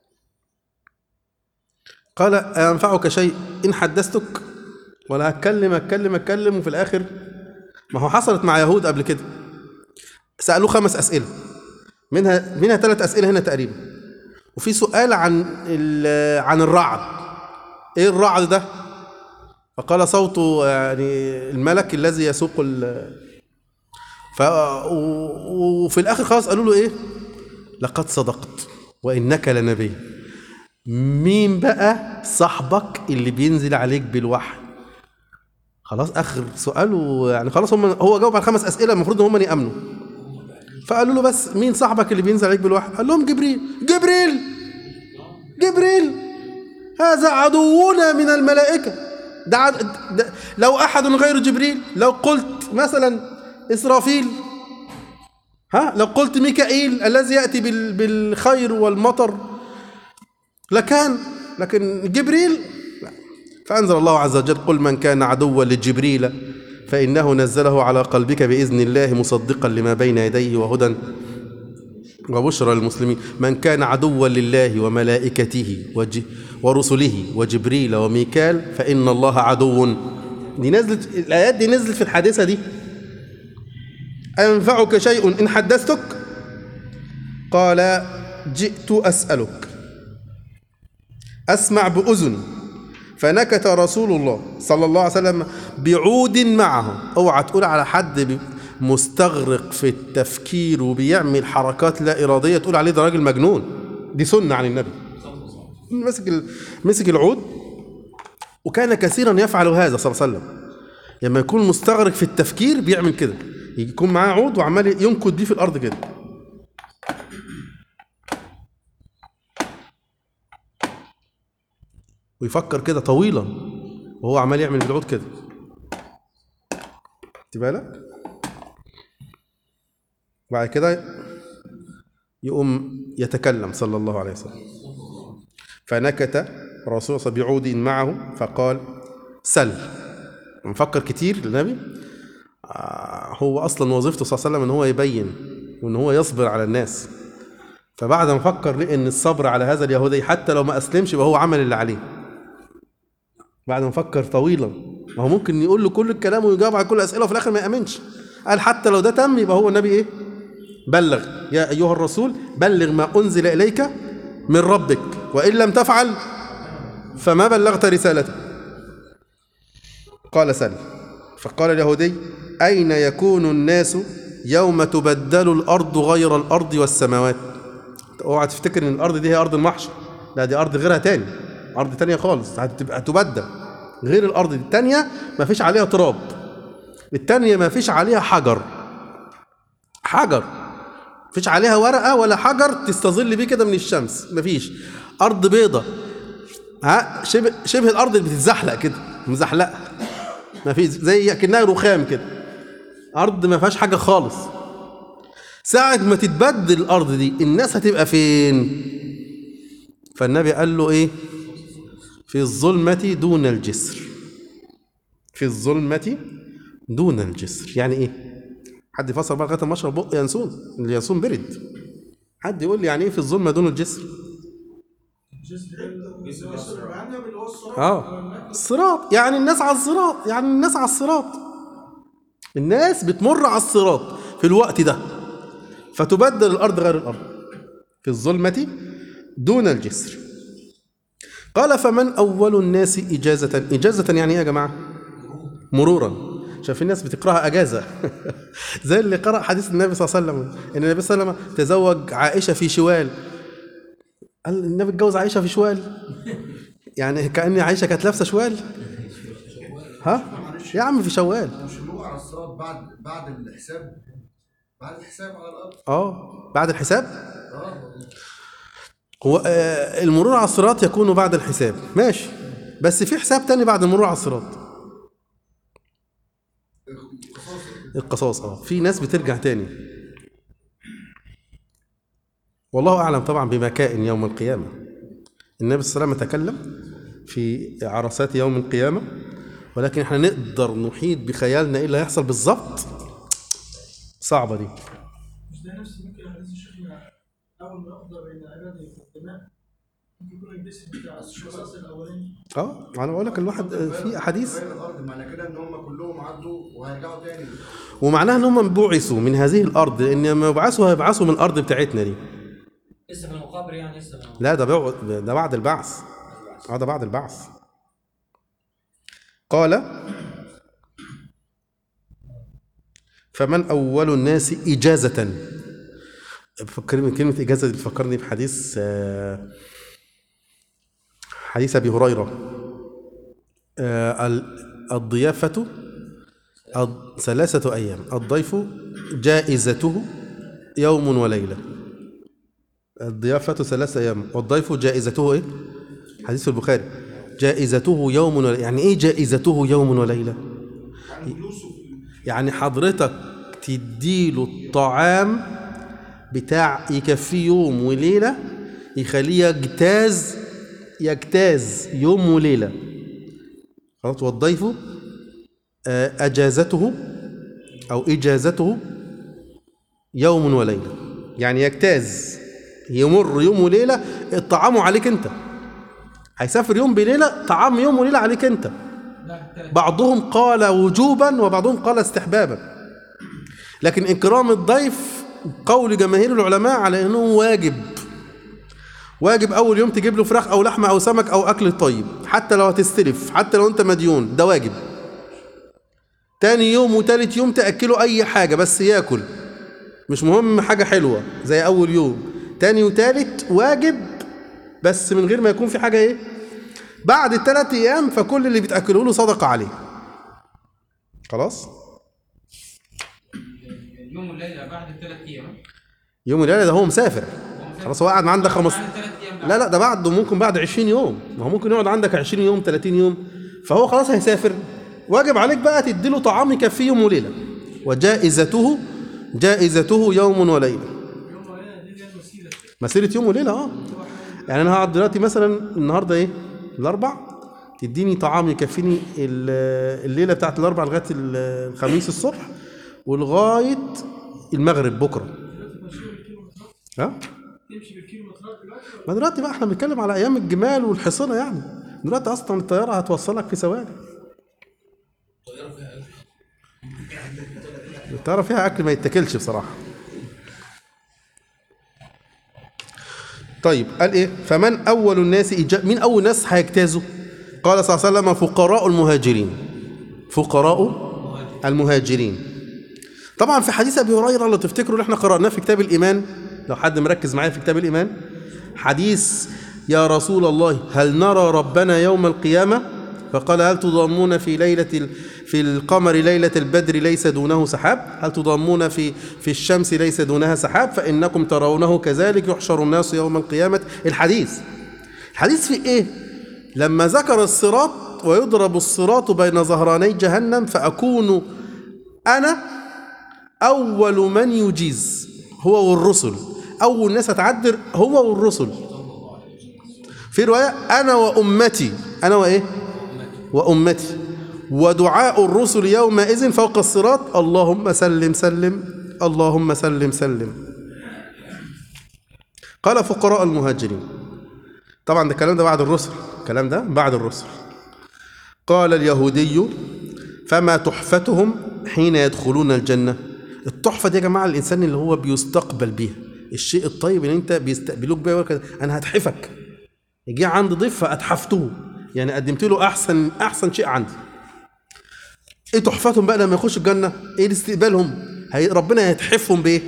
قال أينفعك شيء إن حدثتك ولا أتكلم أتكلم أتكلم وفي الآخر ما هو حصلت مع يهود قبل كده سألوه خمس أسئلة منها منها ثلاث أسئلة هنا تقريبا وفي سؤال عن ال- عن الرعد إيه الرعد ده؟ فقال صوته يعني الملك الذي يسوق ال ف و- وفي الآخر خلاص قالوا له إيه؟ لقد صدقت وإنك لنبي مين بقى صاحبك اللي بينزل عليك بالوحي خلاص اخر سؤال ويعني خلاص هم هو جاوب على خمس اسئله المفروض ان هم يامنوا فقالوا له بس مين صاحبك اللي بينزل عليك بالوحي قال لهم جبريل جبريل جبريل هذا عدونا من الملائكه ده, عد... ده لو احد غير جبريل لو قلت مثلا اسرافيل ها لو قلت ميكائيل الذي ياتي بال... بالخير والمطر لكان لكن جبريل لا. فأنزل الله عز وجل قل من كان عدوا لجبريل فإنه نزله على قلبك بإذن الله مصدقا لما بين يديه وهدى وبشرى للمسلمين من كان عدوا لله وملائكته وج ورسله وجبريل وميكال فإن الله عدو دي نزلت الآيات دي نزلت في الحادثة دي أينفعك شيء إن حدثتك قال جئت أسألك أسمع بأذن فنكت رسول الله صلى الله عليه وسلم بعود معه اوعى تقول على حد بي- مستغرق في التفكير وبيعمل حركات لا إرادية تقول عليه ده راجل مجنون دي سنة عن النبي مسك ال- مسك العود وكان كثيرا يفعل هذا صلى الله عليه وسلم لما يكون مستغرق في التفكير بيعمل كده يكون معاه عود وعمال ينكد بيه في الارض كده ويفكر كده طويلا وهو عمال يعمل بالعود كده خدت بالك بعد كده يقوم يتكلم صلى الله عليه وسلم فنكت الرسول صلى الله عليه وسلم بعود معه فقال سل مفكر كتير النبي آه، هو اصلا وظيفته صلى الله عليه وسلم ان هو يبين وان هو يصبر على الناس فبعد ما فكر لقى ان الصبر على هذا اليهودي حتى لو ما اسلمش يبقى هو عمل اللي عليه بعد ما فكر طويلا ما هو ممكن يقول له كل الكلام ويجاوب على كل الاسئله وفي الاخر ما يامنش قال حتى لو ده تم يبقى هو النبي ايه بلغ يا ايها الرسول بلغ ما انزل اليك من ربك وان لم تفعل فما بلغت رسالته قال سل فقال اليهودي أين يكون الناس يوم تبدل الأرض غير الأرض والسماوات اوعى تفتكر ان الأرض دي هي أرض المحشر لا دي أرض غيرها تاني أرض تانية خالص هتبقى هتبدل غير الأرض دي التانية ما فيش عليها تراب التانية ما فيش عليها حجر حجر فيش عليها ورقة ولا حجر تستظل بيه كده من الشمس مفيش أرض بيضة ها شبه شبه الارض اللي بتتزحلق كده مزحلقه ما في زي كأنها رخام كده ارض ما فيهاش حاجه خالص ساعة ما تتبدل الارض دي الناس هتبقى فين فالنبي قال له ايه في الظلمة دون الجسر في الظلمة دون الجسر يعني ايه حد يفسر بقى لغايه ما اشرب بق ينسون اليانسون برد حد يقول لي يعني ايه في الظلمة دون الجسر جهنم اللي هو الصراط اه الصراط يعني الناس على الصراط يعني الناس على الصراط الناس بتمر على الصراط في الوقت ده فتبدل الارض غير الارض في الظلمة دون الجسر قال فمن اول الناس اجازة اجازة يعني ايه يا جماعة مرورا شايف الناس بتقراها اجازه زي اللي قرأ حديث النبي صلى الله عليه وسلم ان النبي صلى الله عليه وسلم تزوج عائشه في شوال قال النبي اتجوز عائشه في شوال يعني كأن عائشه كانت لابسه شوال ها يا عم في شوال مش اللي على الصراط بعد بعد الحساب بعد الحساب على الارض اه بعد الحساب اه هو آه، المرور على الصراط يكون بعد الحساب ماشي بس في حساب تاني بعد المرور على الصراط القصاص اه في ناس بترجع تاني والله اعلم طبعا بما كائن يوم القيامه النبي صلى الله عليه وسلم تكلم في عرصات يوم القيامه ولكن احنا نقدر نحيط بخيالنا ايه اللي هيحصل بالظبط صعبه دي مش ده نفس ممكن حديث الشيخنا اول ما يقضى بين عباده الدماء ممكن يكون الجسم بتاع الشخص الاولاني اه انا بقول لك الواحد آه، في احاديث غير الارض معنى كده ان هم كلهم عدوا وهيرجعوا تاني ومعناها ان هم بعثوا من هذه الارض لان لما يبعثوا هيبعثوا من الارض بتاعتنا دي لسه في المقابر يعني لسه في المقابر. لا ده بعد ده بعد البعث اه ده بعد البعث قال فمن اول الناس اجازه فكرني كلمه اجازه دي بتفكرني بحديث آه، حديث ابي هريره آه، ال- الضيافه الض- ثلاثه ايام الضيف جائزته يوم وليله الضيافة ثلاثة أيام والضيف جائزته إيه؟ حديث البخاري جائزته يوم وليلة يعني إيه جائزته يوم وليلة؟ يعني حضرتك تديله الطعام بتاع يكفيه يوم وليلة يخليه يجتاز يجتاز يوم وليلة خلاص والضيف آه، أجازته أو إجازته يوم وليلة يعني يجتاز يمر يوم وليلة طعامه عليك انت هيسافر يوم بليلة طعام يوم وليلة عليك انت بعضهم قال وجوبا وبعضهم قال استحبابا لكن إكرام الضيف قول جماهير العلماء على أنه واجب واجب أول يوم تجيب له فراخ أو لحمة أو سمك أو أكل طيب حتى لو هتستلف حتى لو أنت مديون ده واجب تاني يوم وتالت يوم تأكله أي حاجة بس ياكل مش مهم حاجة حلوة زي أول يوم تاني وتالت واجب بس من غير ما يكون في حاجة إيه بعد الثلاث أيام فكل اللي بتأكله له صدقة عليه خلاص اليوم والليله بعد الثلاث ايام يوم الليله ده هو مسافر خلاص هو قاعد عندك خمس بعد ثلاث ايام لا لا ده بعده ممكن بعد 20 يوم ما هو ممكن يقعد عندك 20 يوم 30 يوم فهو خلاص هيسافر واجب عليك بقى تديله طعام يكفيه يوم وليله وجائزته جائزته يوم وليله يوم وليله دي اللي هي المسيره مسيره يوم وليله اه يعني انا هقعد دلوقتي مثلا النهارده ايه الاربع تديني طعام يكفيني ال- الليله بتاعت الاربع لغايه ال- الخميس الصبح ولغايه المغرب بكره تمشي بالكيلومترات ها تمشي بالكيلومترات دلوقتي ولا ما دلوقتي بقى احنا بنتكلم على ايام الجمال والحصنه يعني دلوقتي اصلا الطياره هتوصلك في ثواني الطياره فيها اكل ما يتاكلش بصراحه طيب قال ايه فمن اول الناس إجا... مين اول ناس هيجتازوا قال صلى الله عليه وسلم فقراء المهاجرين فقراء المهاجرين طبعا في حديث ابي هريره لو تفتكروا اللي احنا قراناه في كتاب الايمان لو حد مركز معايا في كتاب الايمان حديث يا رسول الله هل نرى ربنا يوم القيامه فقال هل تضامون في ليله ال... في القمر ليله البدر ليس دونه سحاب هل تضامون في في الشمس ليس دونها سحاب فانكم ترونه كذلك يحشر الناس يوم القيامه الحديث الحديث في ايه لما ذكر الصراط ويضرب الصراط بين ظهراني جهنم فاكون انا أول من يجيز هو والرسل أول ناس هتعدر هو والرسل في رواية أنا وأمتي أنا وإيه وأمتي ودعاء الرسل يومئذ فوق الصراط اللهم سلم سلم اللهم سلم سلم قال فقراء المهاجرين طبعا ده الكلام ده بعد الرسل الكلام ده بعد الرسل قال اليهودي فما تحفتهم حين يدخلون الجنة التحفة دي يا جماعة الإنسان اللي هو بيستقبل بيها الشيء الطيب اللي انت بيستقبلوك بيه يقول لك انا هتحفك يجي عند ضيف فاتحفته يعني قدمت له احسن احسن شيء عندي ايه تحفتهم بقى لما يخشوا الجنه ايه استقبالهم هي ربنا هيتحفهم بايه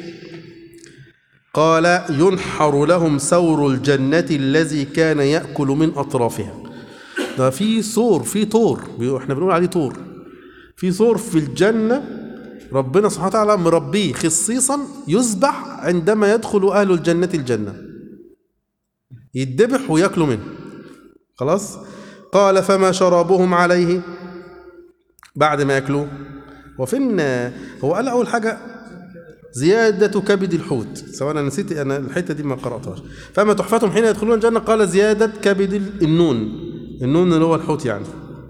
قال ينحر لهم سور الجنة الذي كان يأكل من أطرافها ده في سور في طور بيقول- احنا بنقول عليه طور في طور في الجنة ربنا سبحانه وتعالى مربيه خصيصا يذبح عندما يدخل أهل الجنة الجنة يتذبح وياكلوا منه خلاص قال فما شرابهم عليه بعد ما ياكلوه وفين هو قال اول حاجه زيادة كبد الحوت سواء انا نسيت انا الحته دي ما قراتهاش فما تحفتهم حين يدخلون الجنه قال زيادة كبد ال- النون النون اللي هو الحوت يعني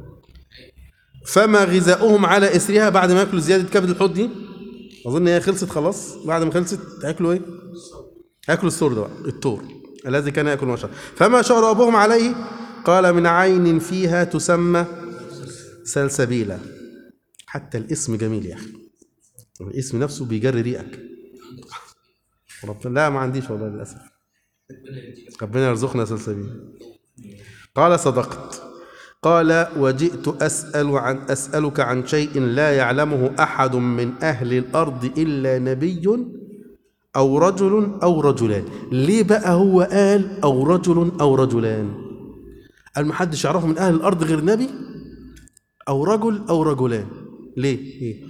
فما غذاؤهم على اثرها بعد ما ياكلوا زيادة كبد الحوت دي اظن هي خلصت خلاص بعد ما خلصت هياكلوا ايه؟ هياكلوا السور ده بقى التور الذي كان ياكل ما شرب فما شربهم عليه قال من عين فيها تسمى سلسبيلا حتى الاسم جميل يا اخي الاسم نفسه بيجري ريقك ربنا لا ما عنديش والله للاسف ربنا يرزقنا سلسبيل قال صدقت قال وجئت اسال عن اسالك عن شيء لا يعلمه احد من اهل الارض الا نبي او رجل او رجلان ليه بقى هو قال او رجل او رجلان قال ما حدش يعرفه من اهل الارض غير نبي او رجل او رجلان ليه ايه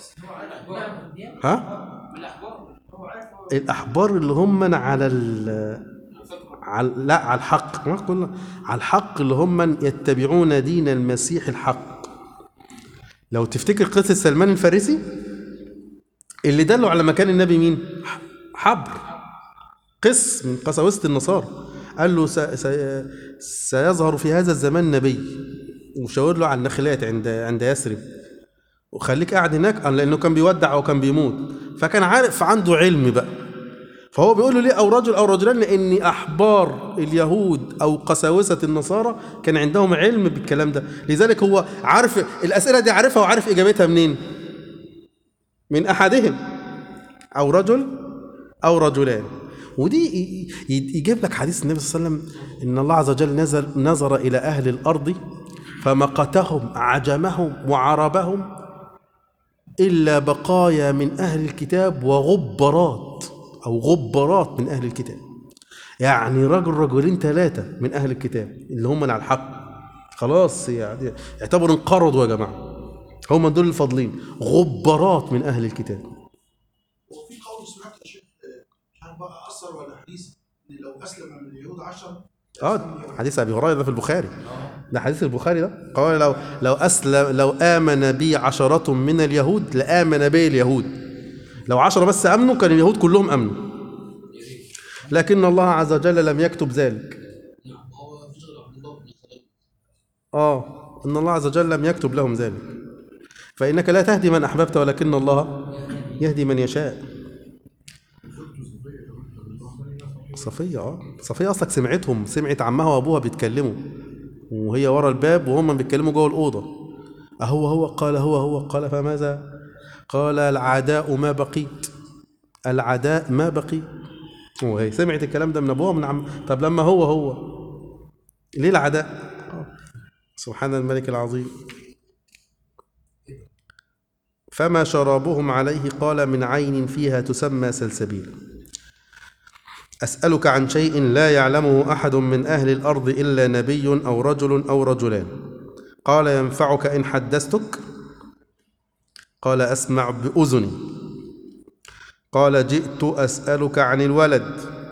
ها الاحبار اللي هم على ال على لا على الحق ما قلنا على الحق اللي هم يتبعون دين المسيح الحق لو تفتكر قصه سلمان الفارسي اللي دلوا على مكان النبي مين ح- حبر قس من قساوسه النصارى قال له س... س... سيظهر في هذا الزمان نبي وشاور له على النخلات عند عند يثرب وخليك قاعد هناك آه، لانه كان بيودع وكان بيموت فكان عارف عنده علم بقى فهو بيقول له ليه او رجل او رجلان لان احبار اليهود او قساوسه النصارى كان عندهم علم بالكلام ده لذلك هو عارف الاسئله دي عارفها وعارف اجابتها منين من احدهم او رجل او رجلان ودي ي- ي- يجيب لك حديث النبي صلى الله عليه وسلم ان الله عز وجل نزل نظر الى اهل الارض فمقتهم عجمهم وعربهم الا بقايا من اهل الكتاب وغبرات او غبرات من اهل الكتاب يعني رجل رجلين ثلاثه من اهل الكتاب اللي هم اللي على الحق خلاص يعني يعتبروا انقرضوا يا جماعه هم دول الفاضلين غبارات من أهل الكتاب وفي قول سمعت يا شيخ آه، مش عارف بقى اثر ولا حديث ان لو اسلم من اليهود 10 اه حديث ابي هريره ده في البخاري ده حديث البخاري ده قال لو لو اسلم لو امن بي عشرة من اليهود لامن بي اليهود لو عشرة بس امنوا كان اليهود كلهم امنوا لكن الله عز وجل لم يكتب ذلك اه ان الله عز وجل لم يكتب لهم ذلك فانك لا تهدي من احببت ولكن الله يهدي من يشاء صفية اه صفية اصلك سمعتهم سمعت عمها وابوها بيتكلموا وهي ورا الباب وهم بيتكلموا جوه الأوضة أهو هو قال هو هو قال فماذا قال العداء ما بقيت العداء ما بقيت وهي سمعت الكلام ده من أبوها من عم طب لما هو هو ليه العداء آه. سبحان الملك العظيم فما شرابهم عليه قال من عين فيها تسمى سلسبيل أسألك عن شيء لا يعلمه أحد من أهل الأرض إلا نبي أو رجل أو رجلان قال ينفعك إن حدثتك قال أسمع بأذني قال جئت أسألك عن الولد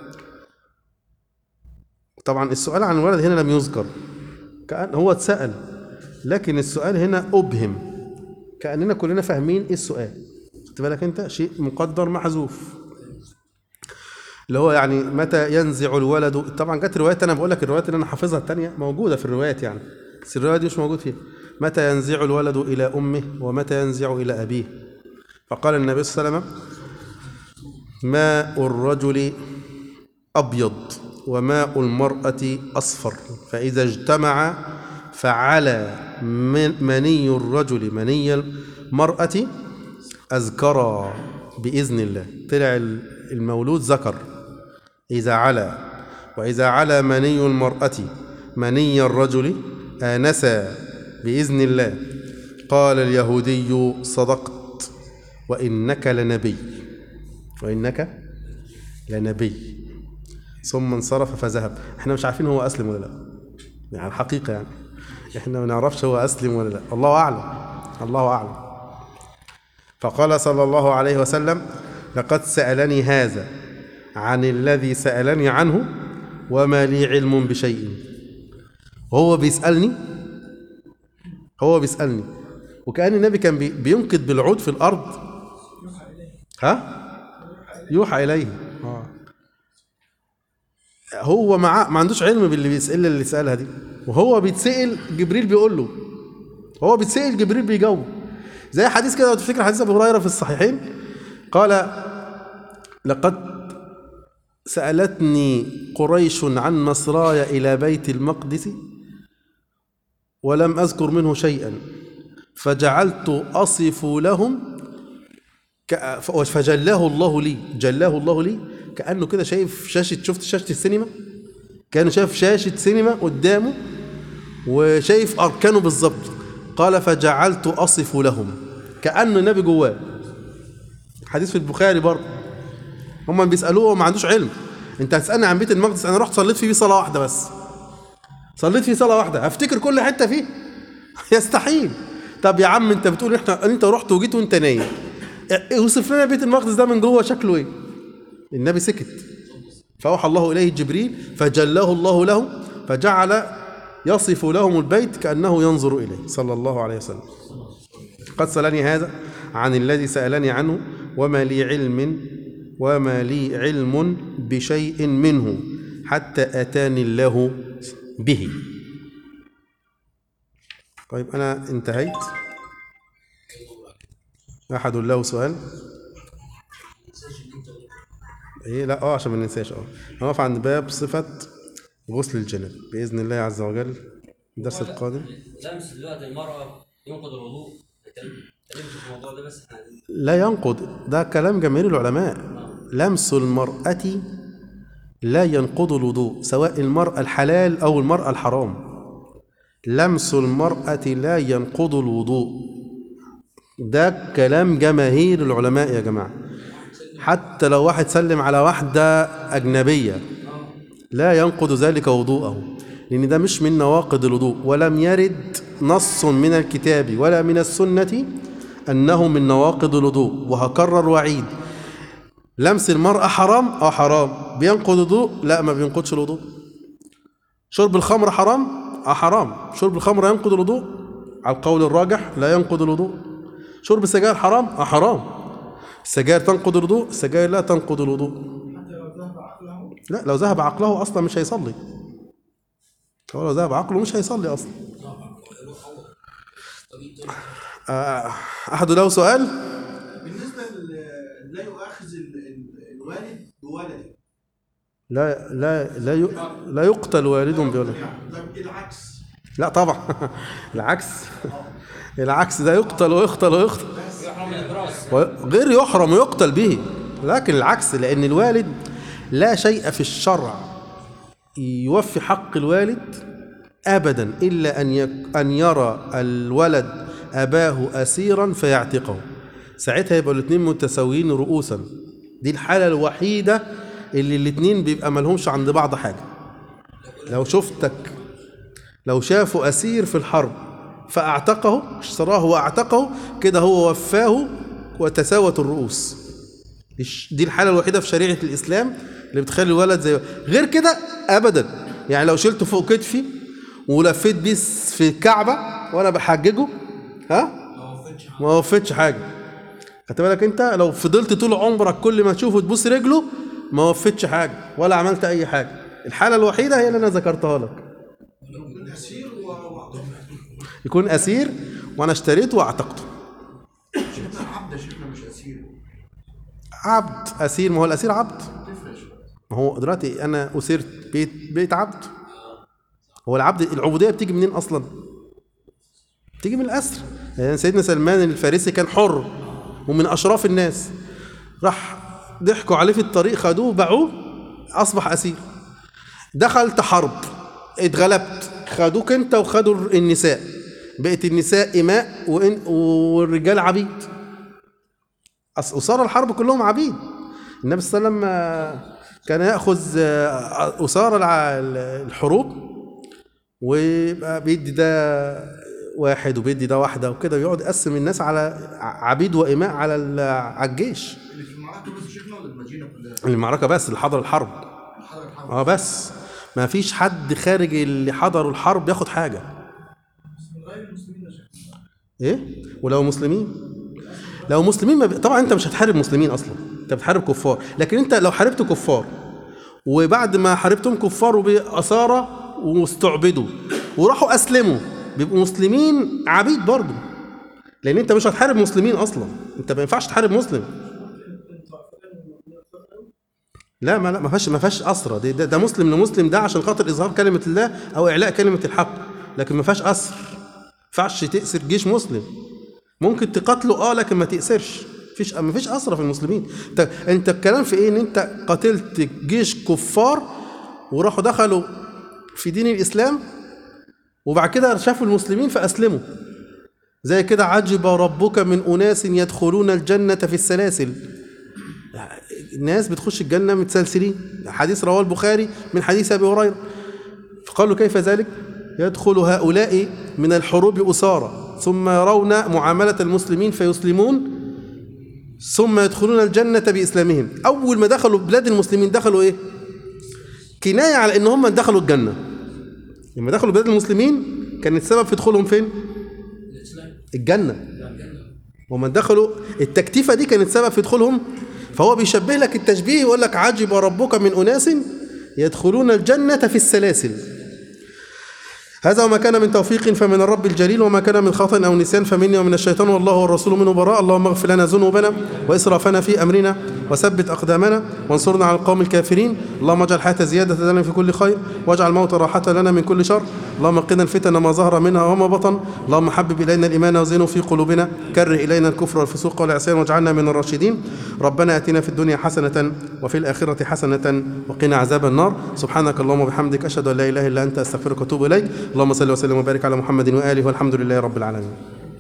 طبعا السؤال عن الولد هنا لم يذكر كأن هو اتسأل لكن السؤال هنا أبهم كأننا كلنا فاهمين إيه السؤال خدت بالك أنت شيء مقدر محذوف اللي هو يعني متى ينزع الولد طبعا جت روايات انا بقول لك الروايات اللي انا حافظها الثانيه موجوده في الروايات يعني بس الروايه دي مش موجود فيها متى ينزع الولد الى امه ومتى ينزع الى ابيه فقال النبي صلى الله عليه وسلم ماء الرجل ابيض وماء المراه اصفر فاذا اجتمع فعلى من- مني الرجل مني المراه أذكر بإذن الله طلع المولود ذكر إذا علا وإذا علا مني المرأة مني الرجل آنس بإذن الله قال اليهودي صدقت وإنك لنبي وإنك لنبي ثم انصرف فذهب احنا مش عارفين هو أسلم ولا لا يعني الحقيقة يعني احنا ما نعرفش هو أسلم ولا لا الله أعلم الله أعلم فقال صلى الله عليه وسلم لقد سألني هذا عن الذي سألني عنه وما لي علم بشيء وهو بيسألني هو بيسألني وكأن النبي كان بي- بينقض بالعود في الأرض ها يوحى إليه آه. هو مع ما عندوش علم باللي بيسأل اللي سألها دي وهو بيتسأل جبريل بيقول له هو بيتسأل جبريل بيجاوب زي حديث كده لو تفتكر حديث ابي هريره في الصحيحين قال لقد سالتني قريش عن مصراي الى بيت المقدس ولم اذكر منه شيئا فجعلت اصف لهم ك- فجلاه الله لي جلاه الله لي كانه كده شايف شاشه شفت شاشه السينما كانه شايف شاشه سينما قدامه وشايف أركانه بالظبط قال فجعلت أصف لهم كأنه النبي جواه حديث في البخاري برضه هم بيسألوه وما عندوش علم انت هتسألني عن بيت المقدس انا رحت صليت فيه صلاة واحدة بس صليت فيه صلاة واحدة هفتكر كل حتة فيه يستحيل طب يا عم انت بتقول احنا انت رحت وجيت وانت نايم اه، اوصف لنا بيت المقدس ده من جوه شكله ايه النبي سكت فأوحى الله إليه جبريل فجلاه الله له فجعل يصف لهم البيت كأنه ينظر إليه صلى الله عليه وسلم قد سألني هذا عن الذي سألني عنه وما لي علم وما لي علم بشيء منه حتى أتاني الله به طيب أنا انتهيت أحد له سؤال ايه لا اه عشان ما ننساش اه هنقف عند باب صفة غسل الجنب بإذن الله عز وجل الدرس القادم لمس دلوقتي المرأة ينقض الوضوء اتكلمت في الموضوع ده بس احنا عايزين- لا ينقض ده كلام جماهير العلماء لمس المرأة لا ينقض الوضوء سواء المرأة الحلال أو المرأة الحرام لمس المرأة لا ينقض الوضوء ده كلام جماهير العلماء يا جماعة حتى لو واحد سلم على واحدة أجنبية لا ينقض ذلك وضوءه لأن ده مش من نواقض الوضوء ولم يرد نص من الكتاب ولا من السنة أنه من نواقض الوضوء وهكرر وعيد لمس المرأة حرام اه حرام بينقض الوضوء لا ما بينقضش الوضوء شرب الخمر حرام اه حرام شرب الخمر ينقض الوضوء على القول الراجح لا ينقض الوضوء شرب السجاير حرام اه حرام السجاير تنقض الوضوء السجاير لا تنقض الوضوء حتى لو ذهب عقله لا لو ذهب عقله اصلا مش هيصلي هو لو ذهب عقله مش هيصلي اصلا آه، احد له سؤال بالنسبه ل- لا يؤاخذ ال- ال- الوالد بولده لا لا لا ي- لا يقتل والد بولد يعني طب العكس لا طبعا العكس العكس ده يقتل ويقتل ويقتل يحرم الإبراز غير يحرم ويقتل به لكن العكس لأن الوالد لا شيء في الشرع يوفي حق الوالد أبدا إلا أن يك أن يرى الولد أباه أسيرا فيعتقه ساعتها يبقى الاثنين متساويين رؤوسا دي الحالة الوحيدة اللي الاثنين بيبقى ملهمش عند بعض حاجة لو شفتك لو شافوا أسير في الحرب فأعتقه اشتراه وأعتقه كده هو وفاه وتساوت الرؤوس الش- دي الحالة الوحيدة في شريعة الإسلام اللي بتخلي الولد زي غير كده أبدا يعني لو شلته فوق كتفي ولفيت بيه س- في الكعبة وأنا بحججه ها ما وفتش حاجة خدت بالك أنت لو فضلت طول عمرك كل ما تشوفه تبوس رجله ما وفتش حاجة ولا عملت أي حاجة الحالة الوحيدة هي اللي أنا ذكرتها لك الاسير و- وعقده يكون أسير وأنا اشتريته وأعتقته شيخنا عبد يا شيخنا مش اسير عبد أسير ما هو الأسير عبد تفرق شويه ما هو دلوقتي أنا أسرت بيت بيت عبد هو العبد العبودية بتيجي منين أصلا؟ بتيجي من الأسر يعني سيدنا سلمان الفارسي كان حر ومن أشراف الناس راح ضحكوا عليه في الطريق خدوه باعوه أصبح أسير دخلت حرب اتغلبت خدوك أنت وخدوا النساء بقت النساء إماء وإن- والرجال عبيد أص- أسارى الحرب كلهم عبيد النبي صلى الله عليه وسلم آه، كان يأخذ آه، أسارى الع- الحروب ويبقى بيدي ده واحد وبيدي ده واحدة وكده ويقعد يقسم الناس على ع- عبيد وإماء على ال- على الجيش اللي في المعركه بس شيخنا ولا المدينه كلها؟ المعركة بس اللي حضر الحرب الحضر الحرب اه بس ما فيش حد خارج اللي حضروا الحرب ياخد حاجة من غير المسلمين يا شيخ ايه ولو مسلمين لو مسلمين ما ب... طبعا انت مش هتحارب مسلمين اصلا انت بتحارب كفار لكن انت لو حاربت كفار وبعد ما حاربتهم كفار وبأسارة واستعبدوا وراحوا اسلموا بيبقوا مسلمين عبيد برضه لان انت مش هتحارب مسلمين اصلا انت ما ينفعش تحارب مسلم لا ما لا ما فيهاش ما فيهاش اسرى ده, ده, ده مسلم لمسلم ده عشان خاطر اظهار كلمه الله او اعلاء كلمه الحق لكن ما فيهاش اسر ما ينفعش تأسر جيش مسلم ممكن تقاتله اه لكن ما تأسرش مفيش ما فيش اسرى في المسلمين انت انت الكلام في ايه ان انت قاتلت جيش كفار وراحوا دخلوا في دين الاسلام وبعد كده شافوا المسلمين فاسلموا زي كده عجب ربك من اناس يدخلون الجنه في السلاسل الناس بتخش الجنه متسلسلين حديث رواه البخاري من حديث ابي هريره فقالوا كيف ذلك يدخل هؤلاء من الحروب أسارى ثم يرون معاملة المسلمين فيسلمون ثم يدخلون الجنة بإسلامهم أول ما دخلوا بلاد المسلمين دخلوا إيه كناية على إن هم دخلوا الجنة لما دخلوا بلاد المسلمين كان السبب في دخولهم فين الجنة ومن دخلوا التكتيفة دي كانت سبب في دخولهم فهو بيشبه لك التشبيه يقول لك عجب ربك من أناس يدخلون الجنة في السلاسل هذا وما كان من توفيق فمن الرب الجليل وما كان من خطأ أو نسيان فمني ومن الشيطان والله والرسول منه براء اللهم اغفر لنا ذنوبنا وإسرافنا في أمرنا وثبت أقدامنا وانصرنا على القوم الكافرين اللهم اجعل الحياة زيادة لنا في كل خير واجعل الموت راحة لنا من كل شر اللهم قنا الفتن ما ظهر منها وما بطن اللهم حبب إلينا الإيمان وزينه في قلوبنا كره إلينا الكفر والفسوق والعصيان واجعلنا من الراشدين ربنا آتنا في الدنيا حسنة وفي الآخرة حسنة وقنا عذاب النار سبحانك اللهم وبحمدك أشهد أن لا إله إلا أنت أستغفرك وأتوب إليك اللهم صل وسلم وبارك على محمد وآله والحمد لله رب العالمين